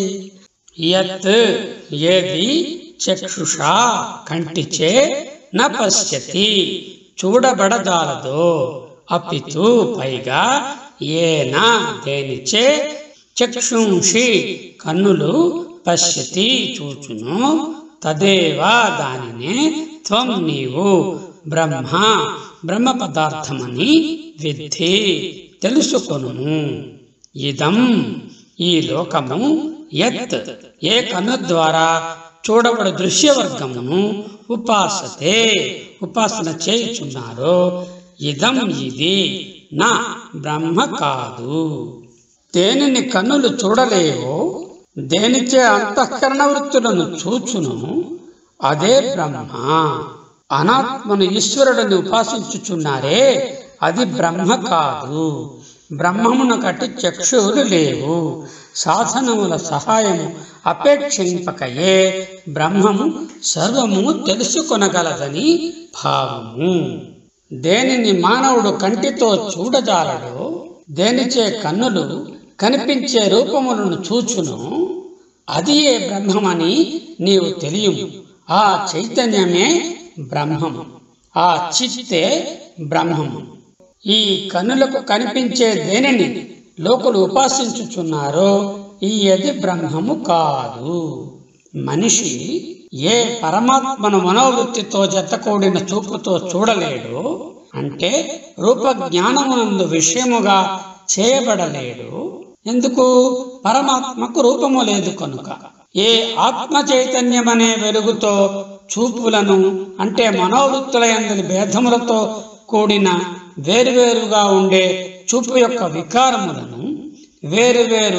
యత్ ఏది చక్షుషా కంటిచే న పశ్యతి చూడబడదాలదో అపితు పైగా ఏనా దేనిచే చక్షుంషి కన్నులు పశ్యతి చూచును తదేవా దానినే త్వం నీవు బ్రహ్మ బ్రహ్మ పదార్థమని విద్ధి తెలుసుకొనుము ఇదం ఈ లోకము యత్ ఏ కన్ను ద్వారా చూడబడు దృశ్యవర్గమును ఉపాసతే ఉపాసన చేయుచున్నారో ఇదం ఇది నా బ్రహ్మ కాదు దేనిని కన్నులు చూడలేవో దేనిచే అంతఃకరణ వృత్తులను చూచును అదే బ్రహ్మ అనాత్మను ఈశ్వరుడిని ఉపాసించుచున్నారే అది బ్రహ్మ కాదు బ్రహ్మమును కట్టి చక్షువులు లేవు సాధనముల సహాయము అపేక్షింపకయే బ్రహ్మము సర్వము తెలుసుకొనగలదని భావము దేనిని మానవుడు కంటితో చూడజాలడో దేనిచే కన్నులు కనిపించే రూపములను చూచును అది ఏ బ్రహ్మమని నీవు తెలియము ఆ చైతన్యమే బ్రహ్మము ఆ చిత్తే బ్రహ్మము ఈ కన్నులకు కనిపించే దేనిని లోకులు ఉపాసించుచున్నారో ఈ అది బ్రహ్మము కాదు మనిషి ఏ పరమాత్మను మనోవృత్తితో జతకూడిన చూపుతో చూడలేడు అంటే రూప జ్ఞానమునందు విషయముగా చేయబడలేడు ఎందుకు పరమాత్మకు రూపము లేదు కనుక ఏ ఆత్మ చైతన్యమనే వెలుగుతో చూపులను అంటే మనోవృత్తుల ఎందలి భేదములతో కూడిన వేరువేరుగా ఉండే చూపు యొక్క వికారములను వేరువేరు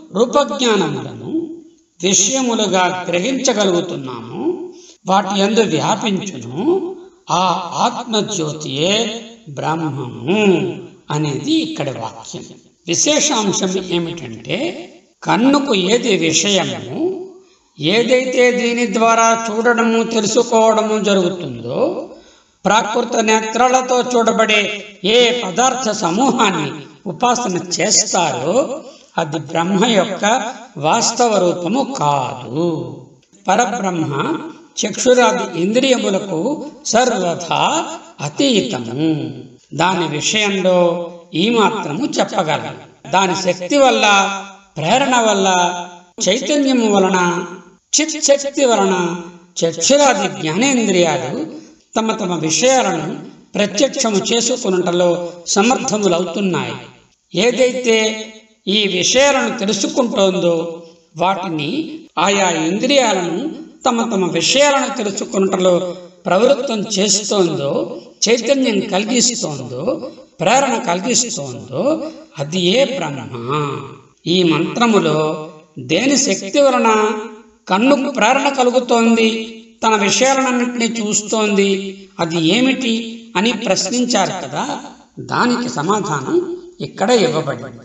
రూపజ్ఞానములను విషయములుగా గ్రహించగలుగుతున్నాము వాటి యందు వ్యాపించును ఆ ఆత్మజ్యోతియే బ్రహ్మము అనేది ఇక్కడ వాక్యం విశేషాంశం ఏమిటంటే కన్నుకు ఏది విషయము ఏదైతే దీని ద్వారా చూడడము తెలుసుకోవడము జరుగుతుందో ప్రాకృత నేత్రాలతో చూడబడే ఏ పదార్థ సమూహాన్ని ఉపాసన చేస్తారో అది బ్రహ్మ యొక్క వాస్తవ రూపము కాదు పరబ్రహ్మ చక్షురాది ఇంద్రియములకు సర్వథా అతీతము దాని విషయంలో ఈ మాత్రము చెప్పగలం దాని శక్తి వల్ల ప్రేరణ వల్ల చైతన్యము వలన చిత్ శక్తి వలన చక్షురాది జ్ఞానేంద్రియాలు తమ తమ విషయాలను ప్రత్యక్షము చేసుకున్నటలో సమర్థములవుతున్నాయి ఏదైతే ఈ విషయాలను తెలుసుకుంటోందో వాటిని ఆయా ఇంద్రియాలను తమ తమ విషయాలను తెలుసుకున్నటలో ప్రవృత్తం చేస్తోందో చైతన్యం కలిగిస్తోందో ప్రేరణ కలిగిస్తోందో అది ఏ బ్రహ్మ ఈ మంత్రములో దేని శక్తి వలన కన్నుకు ప్రేరణ కలుగుతోంది తన విషయాలన్నింటినీ చూస్తోంది అది ఏమిటి అని ప్రశ్నించారు కదా దానికి సమాధానం ఇక్కడ ఇవ్వబడింది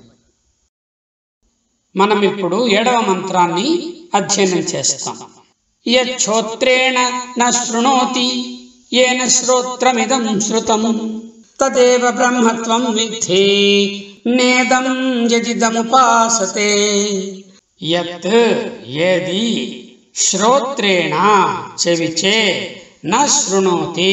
మనం ఇప్పుడు ఏడవ మంత్రాన్ని అధ్యయనం చేస్తాం యచ్చోత్రేణ న శృణోతి ఏన శ్రోత్రమిదం శృతం తదేవ బ్రహ్మత్వం విద్ధి నేదం యజిదముపాసతే యత్ ఏది శ్రోత్రేణ చెవిచే న శృణోతి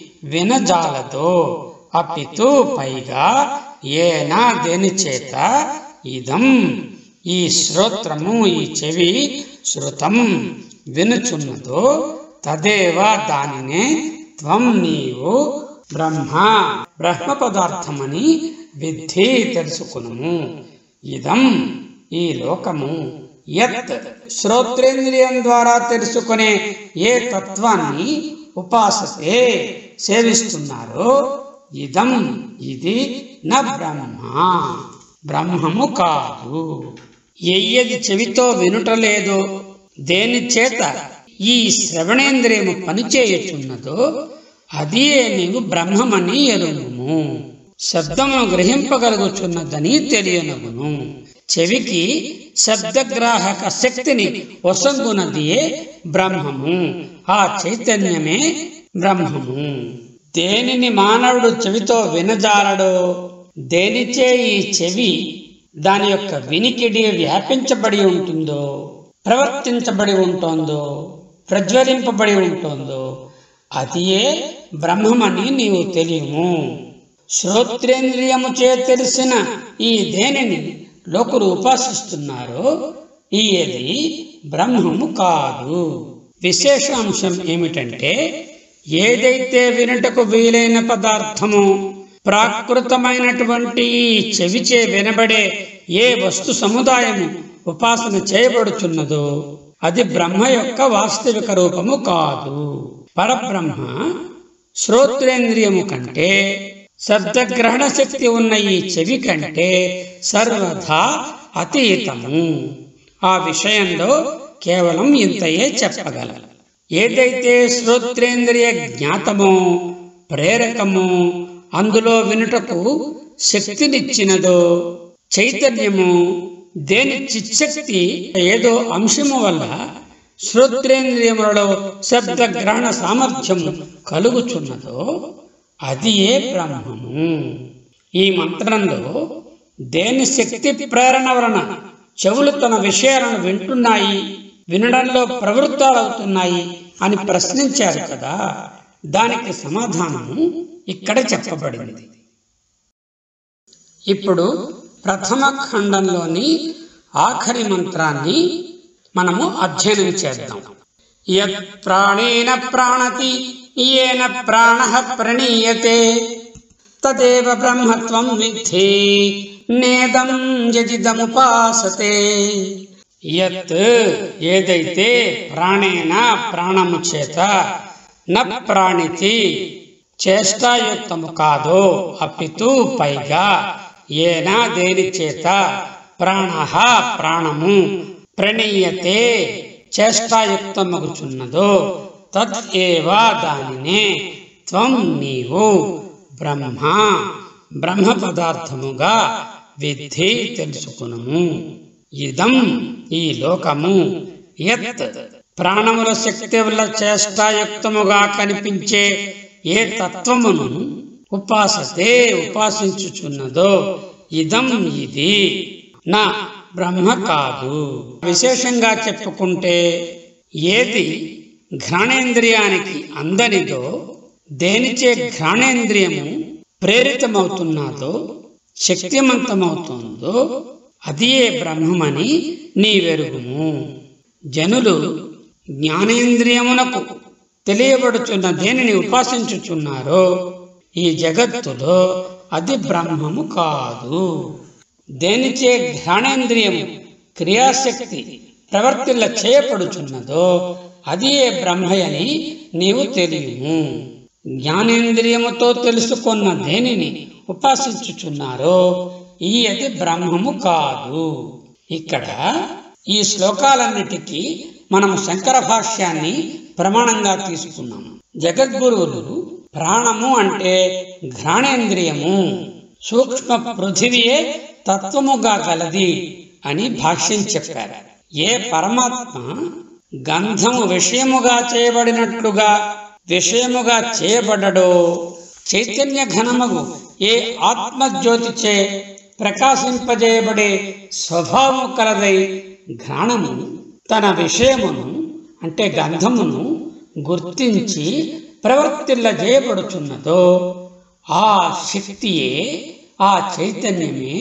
వినజాలదో అపితు పైగా ఏనా దేని చేత ఇదం ఈ శ్రోత్రము ఈ చెవి శృతం వినుచున్నదో తదేవ దానినే త్వం నీవు బ్రహ్మ బ్రహ్మ పదార్థమని విద్ధి తెలుసుకును ఇదం ఈ లోకము యత్ శ్రోత్రేంద్రియం ద్వారా తెలుసుకునే ఏ తత్వాన్ని ఉపాసతే సేవిస్తున్నారో ఇదం ఇది న బ్రహ్మ బ్రహ్మము కాదు ఎయ్యది చెవితో వినుటలేదో దేని చేత ఈ శ్రవణేంద్రియము పనిచేయుచున్నదో అదియే నీవు బ్రహ్మమని ఎరుగుము శబ్దమును గ్రహింపగలుగుచున్నదని తెలియనగును చెవికి శబ్దగ్రాహక శక్తిని వసంగునదియే బ్రహ్మము ఆ చైతన్యమే బ్రహ్మము దేనిని మానవుడు చెవితో వినజాలడో దేనిచే ఈ చెవి దాని యొక్క వినికిడి వ్యాపించబడి ఉంటుందో ప్రవర్తించబడి ఉంటోందో ప్రజ్వలింపబడి ఉంటోందో అదియే బ్రహ్మమని నీవు తెలియము శ్రోత్రేంద్రియము చే తెలిసిన ఈ దేనిని లోకులు ఉపాసిస్తున్నారో ఈ ఏది బ్రహ్మము కాదు విశేషాంశం ఏమిటంటే ఏదైతే వినుటకు వీలైన పదార్థము ప్రాకృతమైనటువంటి ఈ చెవిచే వినబడే ఏ వస్తు సముదాయము ఉపాసన చేయబడుచున్నదో అది బ్రహ్మ యొక్క వాస్తవిక రూపము కాదు పరబ్రహ్మ శ్రోత్రేంద్రియము కంటే శబ్దగ్రహణ శక్తి ఉన్న ఈ చెవి కంటే సర్వదా అతీతము ఆ విషయంలో కేవలం ఇంతయే చెప్పగలరు ఏదైతే శ్రోత్రేంద్రియ జ్ఞాతమో ప్రేరకము అందులో వినుటకు శక్తినిచ్చినదో చైతన్యము దేని చిచ్చక్తి ఏదో అంశము వల్ల శ్రోత్రేంద్రియములలో శబ్ద గ్రహణ సామర్థ్యము కలుగుచున్నదో అది ఏ బ్రహ్మము ఈ మంత్రంలో దేని శక్తి ప్రేరణ వలన చెవులు తన విషయాలను వింటున్నాయి వినడంలో ప్రవృత్తాలవుతున్నాయి అని ప్రశ్నించారు కదా దానికి సమాధానము ఇక్కడ చెప్పబడింది ఇప్పుడు ప్రథమ ఖండంలోని ఆఖరి మంత్రాన్ని మనము అధ్యయనం చేద్దాం యత్ ప్రాణేన ప్రాణతి ఏన ప్రాణ ప్రణీయతే తదేవ బ్రహ్మత్వం విద్ధి నేదం యజిదముపాసతే యత్ ఏదైతే ప్రాణేన ప్రాణము చేత న ప్రాణితి చేష్టాయుక్తము కాదో అపితు పైగా ఏనా దేని చేత ప్రాణ ప్రాణము ప్రణీయతే చేష్టాయుక్తమగుచున్నదో తత్ ఏవా దానినే త్వం నీవు బ్రహ్మ బ్రహ్మ పదార్థముగా విద్ధి తెలుసుకునుము ఇదం ఈ లోకము యత్ ప్రాణముల శక్తి వల్ల చేష్టాయుక్తముగా కనిపించే ఏ తత్వమును ఉపాసతే ఉపాసించుచున్నదో ఇదం ఇది నా బ్రహ్మ కాదు విశేషంగా చెప్పుకుంటే ఏది ఘ్రాణేంద్రియానికి అందనిదో దేనిచే ఘ్రాణేంద్రియము ప్రేరితమవుతున్నదో శక్తిమంతమవుతుందో అదియే బ్రహ్మమని నీ వెరుగుము జనులు జ్ఞానేంద్రియమునకు తెలియబడుచున్న దేనిని ఉపాసించుచున్నారో ఈ జగత్తులో అది బ్రహ్మము కాదు దేనిచే ఘ్రాణేంద్రియము క్రియాశక్తి ప్రవర్తిల్ల చేయబడుచున్నదో అది ఏ బ్రహ్మయని నీవు తెలియము జ్ఞానేంద్రియముతో తెలుసుకున్న దేనిని ఉపాసించుచున్నారో ఈ అది బ్రహ్మము కాదు ఇక్కడ ఈ శ్లోకాలన్నిటికీ మనము శంకర భాష్యాన్ని ప్రమాణంగా తీసుకున్నాము జగద్గురువులు ప్రాణము అంటే ఘ్రాణేంద్రియము సూక్ష్మ పృథివీయే తత్వముగా గలది అని భాష్యం చెప్పారు ఏ పరమాత్మ గంధము విషయముగా చేయబడినట్లుగా విషయముగా చేయబడడో చైతన్య ఘనమగు ఏ ఆత్మజ్యోతిచే ప్రకాశింపజేయబడే స్వభావము కలదై ఘ్రాణము తన విషయమును అంటే గంధమును గుర్తించి ప్రవర్తిల్లజేయబడుచున్నదో ఆ శక్తియే ఆ చైతన్యమే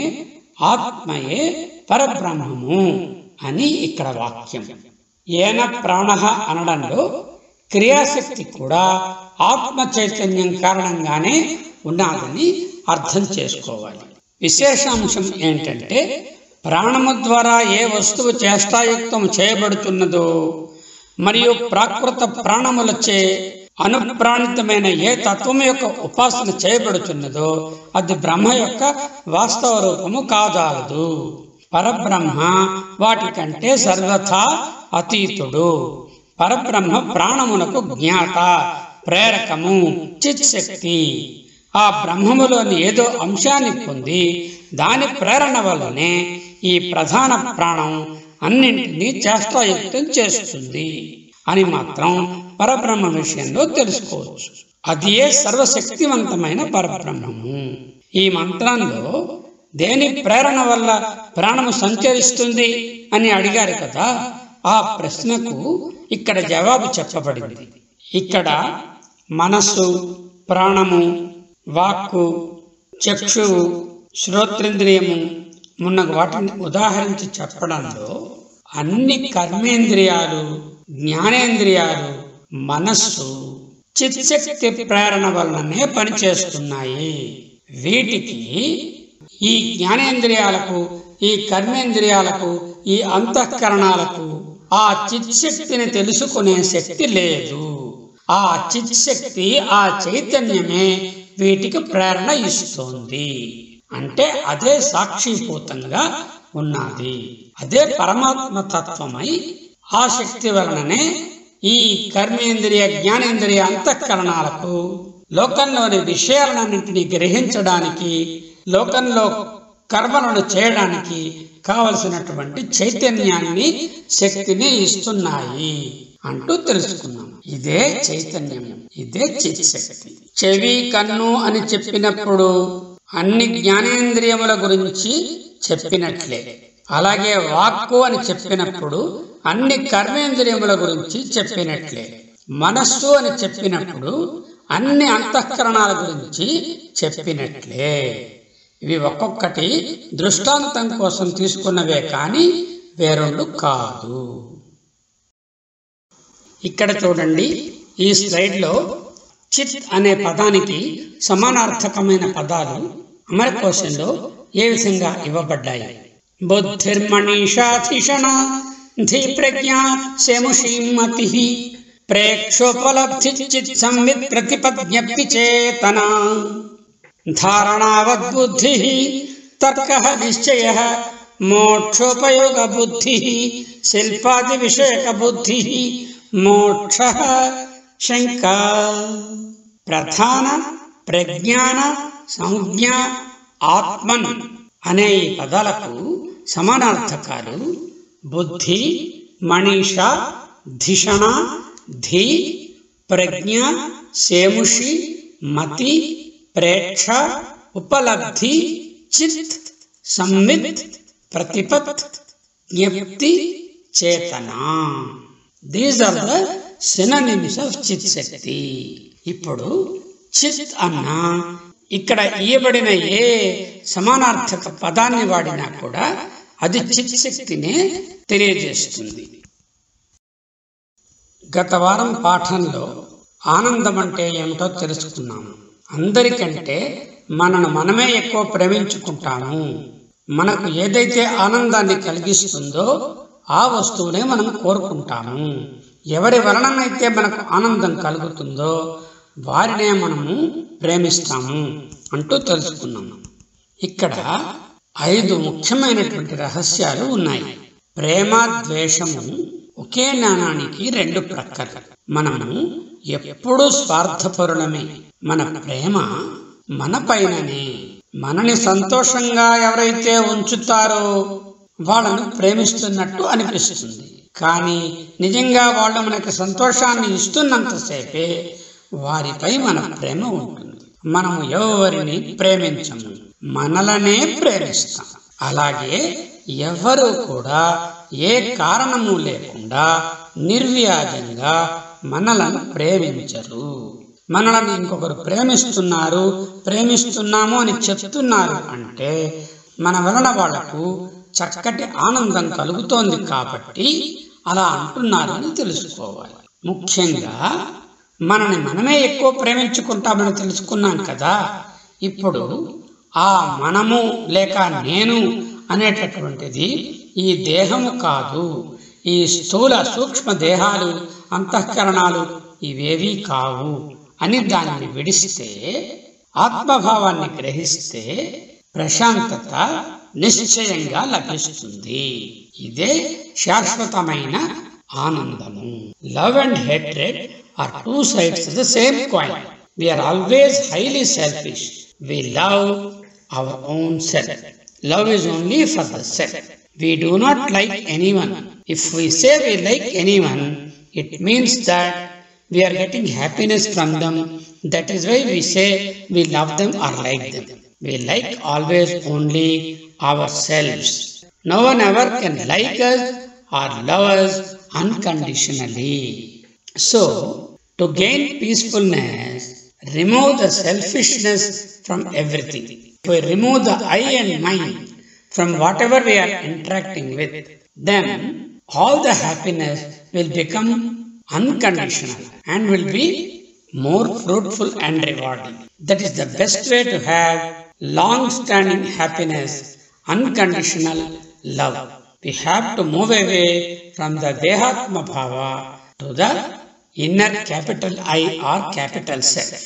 ఆత్మయే పరబ్రహ్మము అని ఇక్కడ వాక్యం ఏన ప్రాణ అనడంలో క్రియాశక్తి కూడా ఆత్మ చైతన్యం కారణంగానే ఉన్నదని అర్థం చేసుకోవాలి విశేషాంశం ఏంటంటే ప్రాణము ద్వారా ఏ వస్తువు చేష్టాయుక్తం చేయబడుతున్నదో మరియు ప్రాకృత ప్రాణములచే అనుప్రాణితమైన ఏ తత్వం యొక్క ఉపాసన చేయబడుతున్నదో అది బ్రహ్మ యొక్క వాస్తవ రూపము కాదాలదు పరబ్రహ్మ వాటికంటే సర్వథా అతీతుడు పరబ్రహ్మ ప్రాణమునకు జ్ఞాత ప్రేరకము చిత్శక్తి ఆ బ్రహ్మములోని ఏదో అంశాన్ని పొంది దాని ప్రేరణ వల్లనే ఈ ప్రధాన ప్రాణం అన్నింటినీ చేష్టాయుక్తం చేస్తుంది అని మాత్రం పరబ్రహ్మ విషయంలో తెలుసుకోవచ్చు అది ఏ సర్వశక్తివంతమైన పరబ్రహ్మము ఈ మంత్రంలో దేని ప్రేరణ వల్ల ప్రాణము సంచరిస్తుంది అని అడిగారు కదా ఆ ప్రశ్నకు ఇక్కడ జవాబు చెప్పబడింది ఇక్కడ మనస్సు ప్రాణము వాక్కు చక్షువు శ్రోత్రేంద్రియము మున్న వాటిని ఉదాహరించి చెప్పడంలో అన్ని కర్మేంద్రియాలు జ్ఞానేంద్రియాలు మనస్సు చిత్శక్తి ప్రేరణ వలననే పనిచేస్తున్నాయి వీటికి ఈ జ్ఞానేంద్రియాలకు ఈ కర్మేంద్రియాలకు ఈ అంతఃకరణాలకు ఆ చిత్శక్తిని తెలుసుకునే శక్తి లేదు ఆ చిత్శక్తి ఆ చైతన్యమే వీటికి ప్రేరణ ఇస్తోంది అంటే అదే సాక్షిభూతంగా ఉన్నది అదే పరమాత్మ తత్వమై ఆ శక్తి వలననే ఈ కర్మేంద్రియ జ్ఞానేంద్రియ అంతఃకరణాలకు లోకంలోని విషయాలన్నింటినీ గ్రహించడానికి లోకంలో కర్మలను చేయడానికి కావలసినటువంటి చైతన్యాన్ని శక్తిని ఇస్తున్నాయి అంటూ తెలుసుకున్నాం ఇదే చైతన్యం ఇదే చిత్శక్తి చెవి కన్ను అని చెప్పినప్పుడు అన్ని జ్ఞానేంద్రియముల గురించి చెప్పినట్లే అలాగే వాక్కు అని చెప్పినప్పుడు అన్ని కర్మేంద్రియముల గురించి చెప్పినట్లే మనస్సు అని చెప్పినప్పుడు అన్ని అంతఃకరణాల గురించి చెప్పినట్లే ఇవి ఒక్కొక్కటి దృష్టాంతం కోసం తీసుకున్నవే కానీ వేరొండు కాదు ఇక్కడ చూడండి ఈ స్లైడ్లో చిత్ అనే పదానికి సమానార్థకమైన పదాలు అమరకోశంలో ఏ విధంగా ఇవ్వబడ్డాయి బుద్ధిర్మణీషాధిషణ ధీ ప్రజ్ఞా శముషీమతి ప్రేక్షోపలబ్ధి చిత్ సంవిత్ ప్రతిపజ్ఞప్తి చేతన ధారణావద్బుద్ధి తర్క నిశ్చయ మోక్షోపయోగ బుద్ధి శిల్పాది విషయక బుద్ధి మోక్ష శంక ప్రధాన ప్రజ్ఞాన సంజ్ఞ ఆత్మన్ అనే ఈ పదాలకు సమానార్థకాలు బుద్ధి మనీష ధిషణ ధి ప్రజ్ఞ సేముషి మతి ప్రేక్ష ఉపలబ్ధి చిత్ సంవిత్ ప్రతిపత్ జ్ఞప్తి చేతన these are the synonyms of chit శక్తి ఇప్పుడు చిత్ అన్న ఇక్కడ ఇయ్యబడిన ఏ సమానార్థక పదాన్ని వాడినా కూడా అది చిత్ శక్తినే తెలియజేస్తుంది గత వారం పాఠంలో ఆనందం అంటే ఏమిటో తెలుసుకున్నాము అందరికంటే మనను మనమే ఎక్కువ ప్రేమించుకుంటాము మనకు ఏదైతే ఆనందాన్ని కలిగిస్తుందో ఆ వస్తువునే మనం కోరుకుంటాము ఎవరి వలననైతే మనకు ఆనందం కలుగుతుందో వారినే మనము ప్రేమిస్తాము అంటూ తెలుసుకున్నాము ఇక్కడ ఐదు ముఖ్యమైనటువంటి రహస్యాలు ఉన్నాయి ప్రేమ ద్వేషము ఒకే నాణానికి రెండు ప్రక్కలు మనము ఎప్పుడూ స్వార్థపరులమే మన ప్రేమ మన పైననే మనని సంతోషంగా ఎవరైతే ఉంచుతారో వాళ్ళను ప్రేమిస్తున్నట్టు అనిపిస్తుంది కానీ నిజంగా వాళ్ళు మనకి సంతోషాన్ని ఇస్తున్నంతసేపే వారిపై మన ప్రేమ ఉంటుంది మనము ఎవరిని ప్రేమించము మనలనే ప్రేమిస్తాం అలాగే ఎవరు కూడా ఏ కారణము లేకుండా నిర్వ్యాజంగా మనలను ప్రేమించరు మనలను ఇంకొకరు ప్రేమిస్తున్నారు ప్రేమిస్తున్నాము అని చెప్తున్నారు అంటే మన వలన వాళ్లకు చక్కటి ఆనందం కలుగుతోంది కాబట్టి అలా అంటున్నారు అని తెలుసుకోవాలి ముఖ్యంగా మనని మనమే ఎక్కువ ప్రేమించుకుంటామని తెలుసుకున్నాం కదా ఇప్పుడు ఆ మనము లేక నేను అనేటటువంటిది ఈ దేహము కాదు ఈ స్థూల సూక్ష్మ దేహాలు అంతఃకరణాలు ఇవేవీ కావు అని దానిని విడిస్తే ఆత్మభావాన్ని గ్రహిస్తే ప్రశాంతత నిశ్చయంగా లభిస్తుంది ఇదే శాశ్వతమైన ఆనందము love and hatred are two sides the same coin we are always highly selfish we love our own self love is only for the self. We do not like anyone. If we say we like anyone, it means that we are getting happiness from them. That is why we say we love them or like them. We like always only ourselves. No one ever can like us or love us unconditionally. So, to gain peacefulness, remove the selfishness from everything. If we remove the I and mine from whatever we are interacting with, then all the happiness will become unconditional and will be more fruitful and rewarding. That is the best way to have long standing happiness, unconditional love. We have to move away from the Dehatma Bhava to the inner capital I or capital self.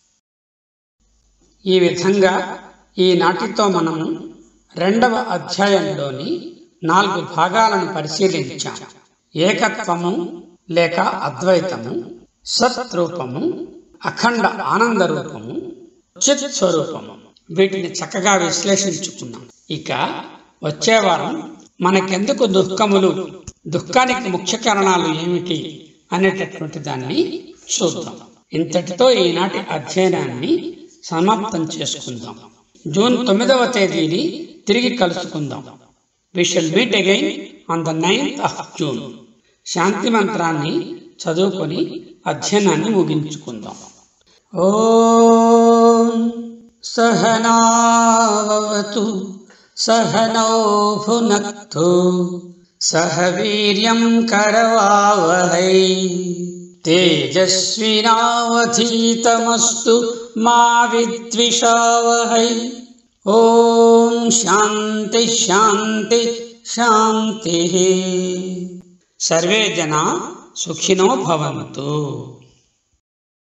ఈ విధంగా ఈనాటితో మనము రెండవ అధ్యాయంలోని నాలుగు భాగాలను పరిశీలించాం ఏకత్వము లేక అద్వైతము సత్రూపము అఖండ ఆనంద రూపము చిత్ స్వరూపము వీటిని చక్కగా విశ్లేషించుకున్నాం ఇక వచ్చే వారం మనకెందుకు దుఃఖములు దుఃఖానికి ముఖ్య కారణాలు ఏమిటి అనేటటువంటి దాన్ని చూద్దాం ఇంతటితో ఈనాటి అధ్యయనాన్ని సమాప్తం చేసుకుందాం జూన్ తొమ్మిదవ తేదీని తిరిగి కలుసుకుందాం we shall meet again on the ninth of June శాంతి మంత్రాన్ని చదువుకొని అధ్యయనాన్ని ముగించుకుందాం ఓం సహనావతు సహనౌ భునక్తు సహ వీర్యం కరవావహై तेजस्विनावधीतमस्तु मा विद्विषावहै ॐ शान्ति शान्ति शान्तिः सर्वे जना सुखिनो भवन्तु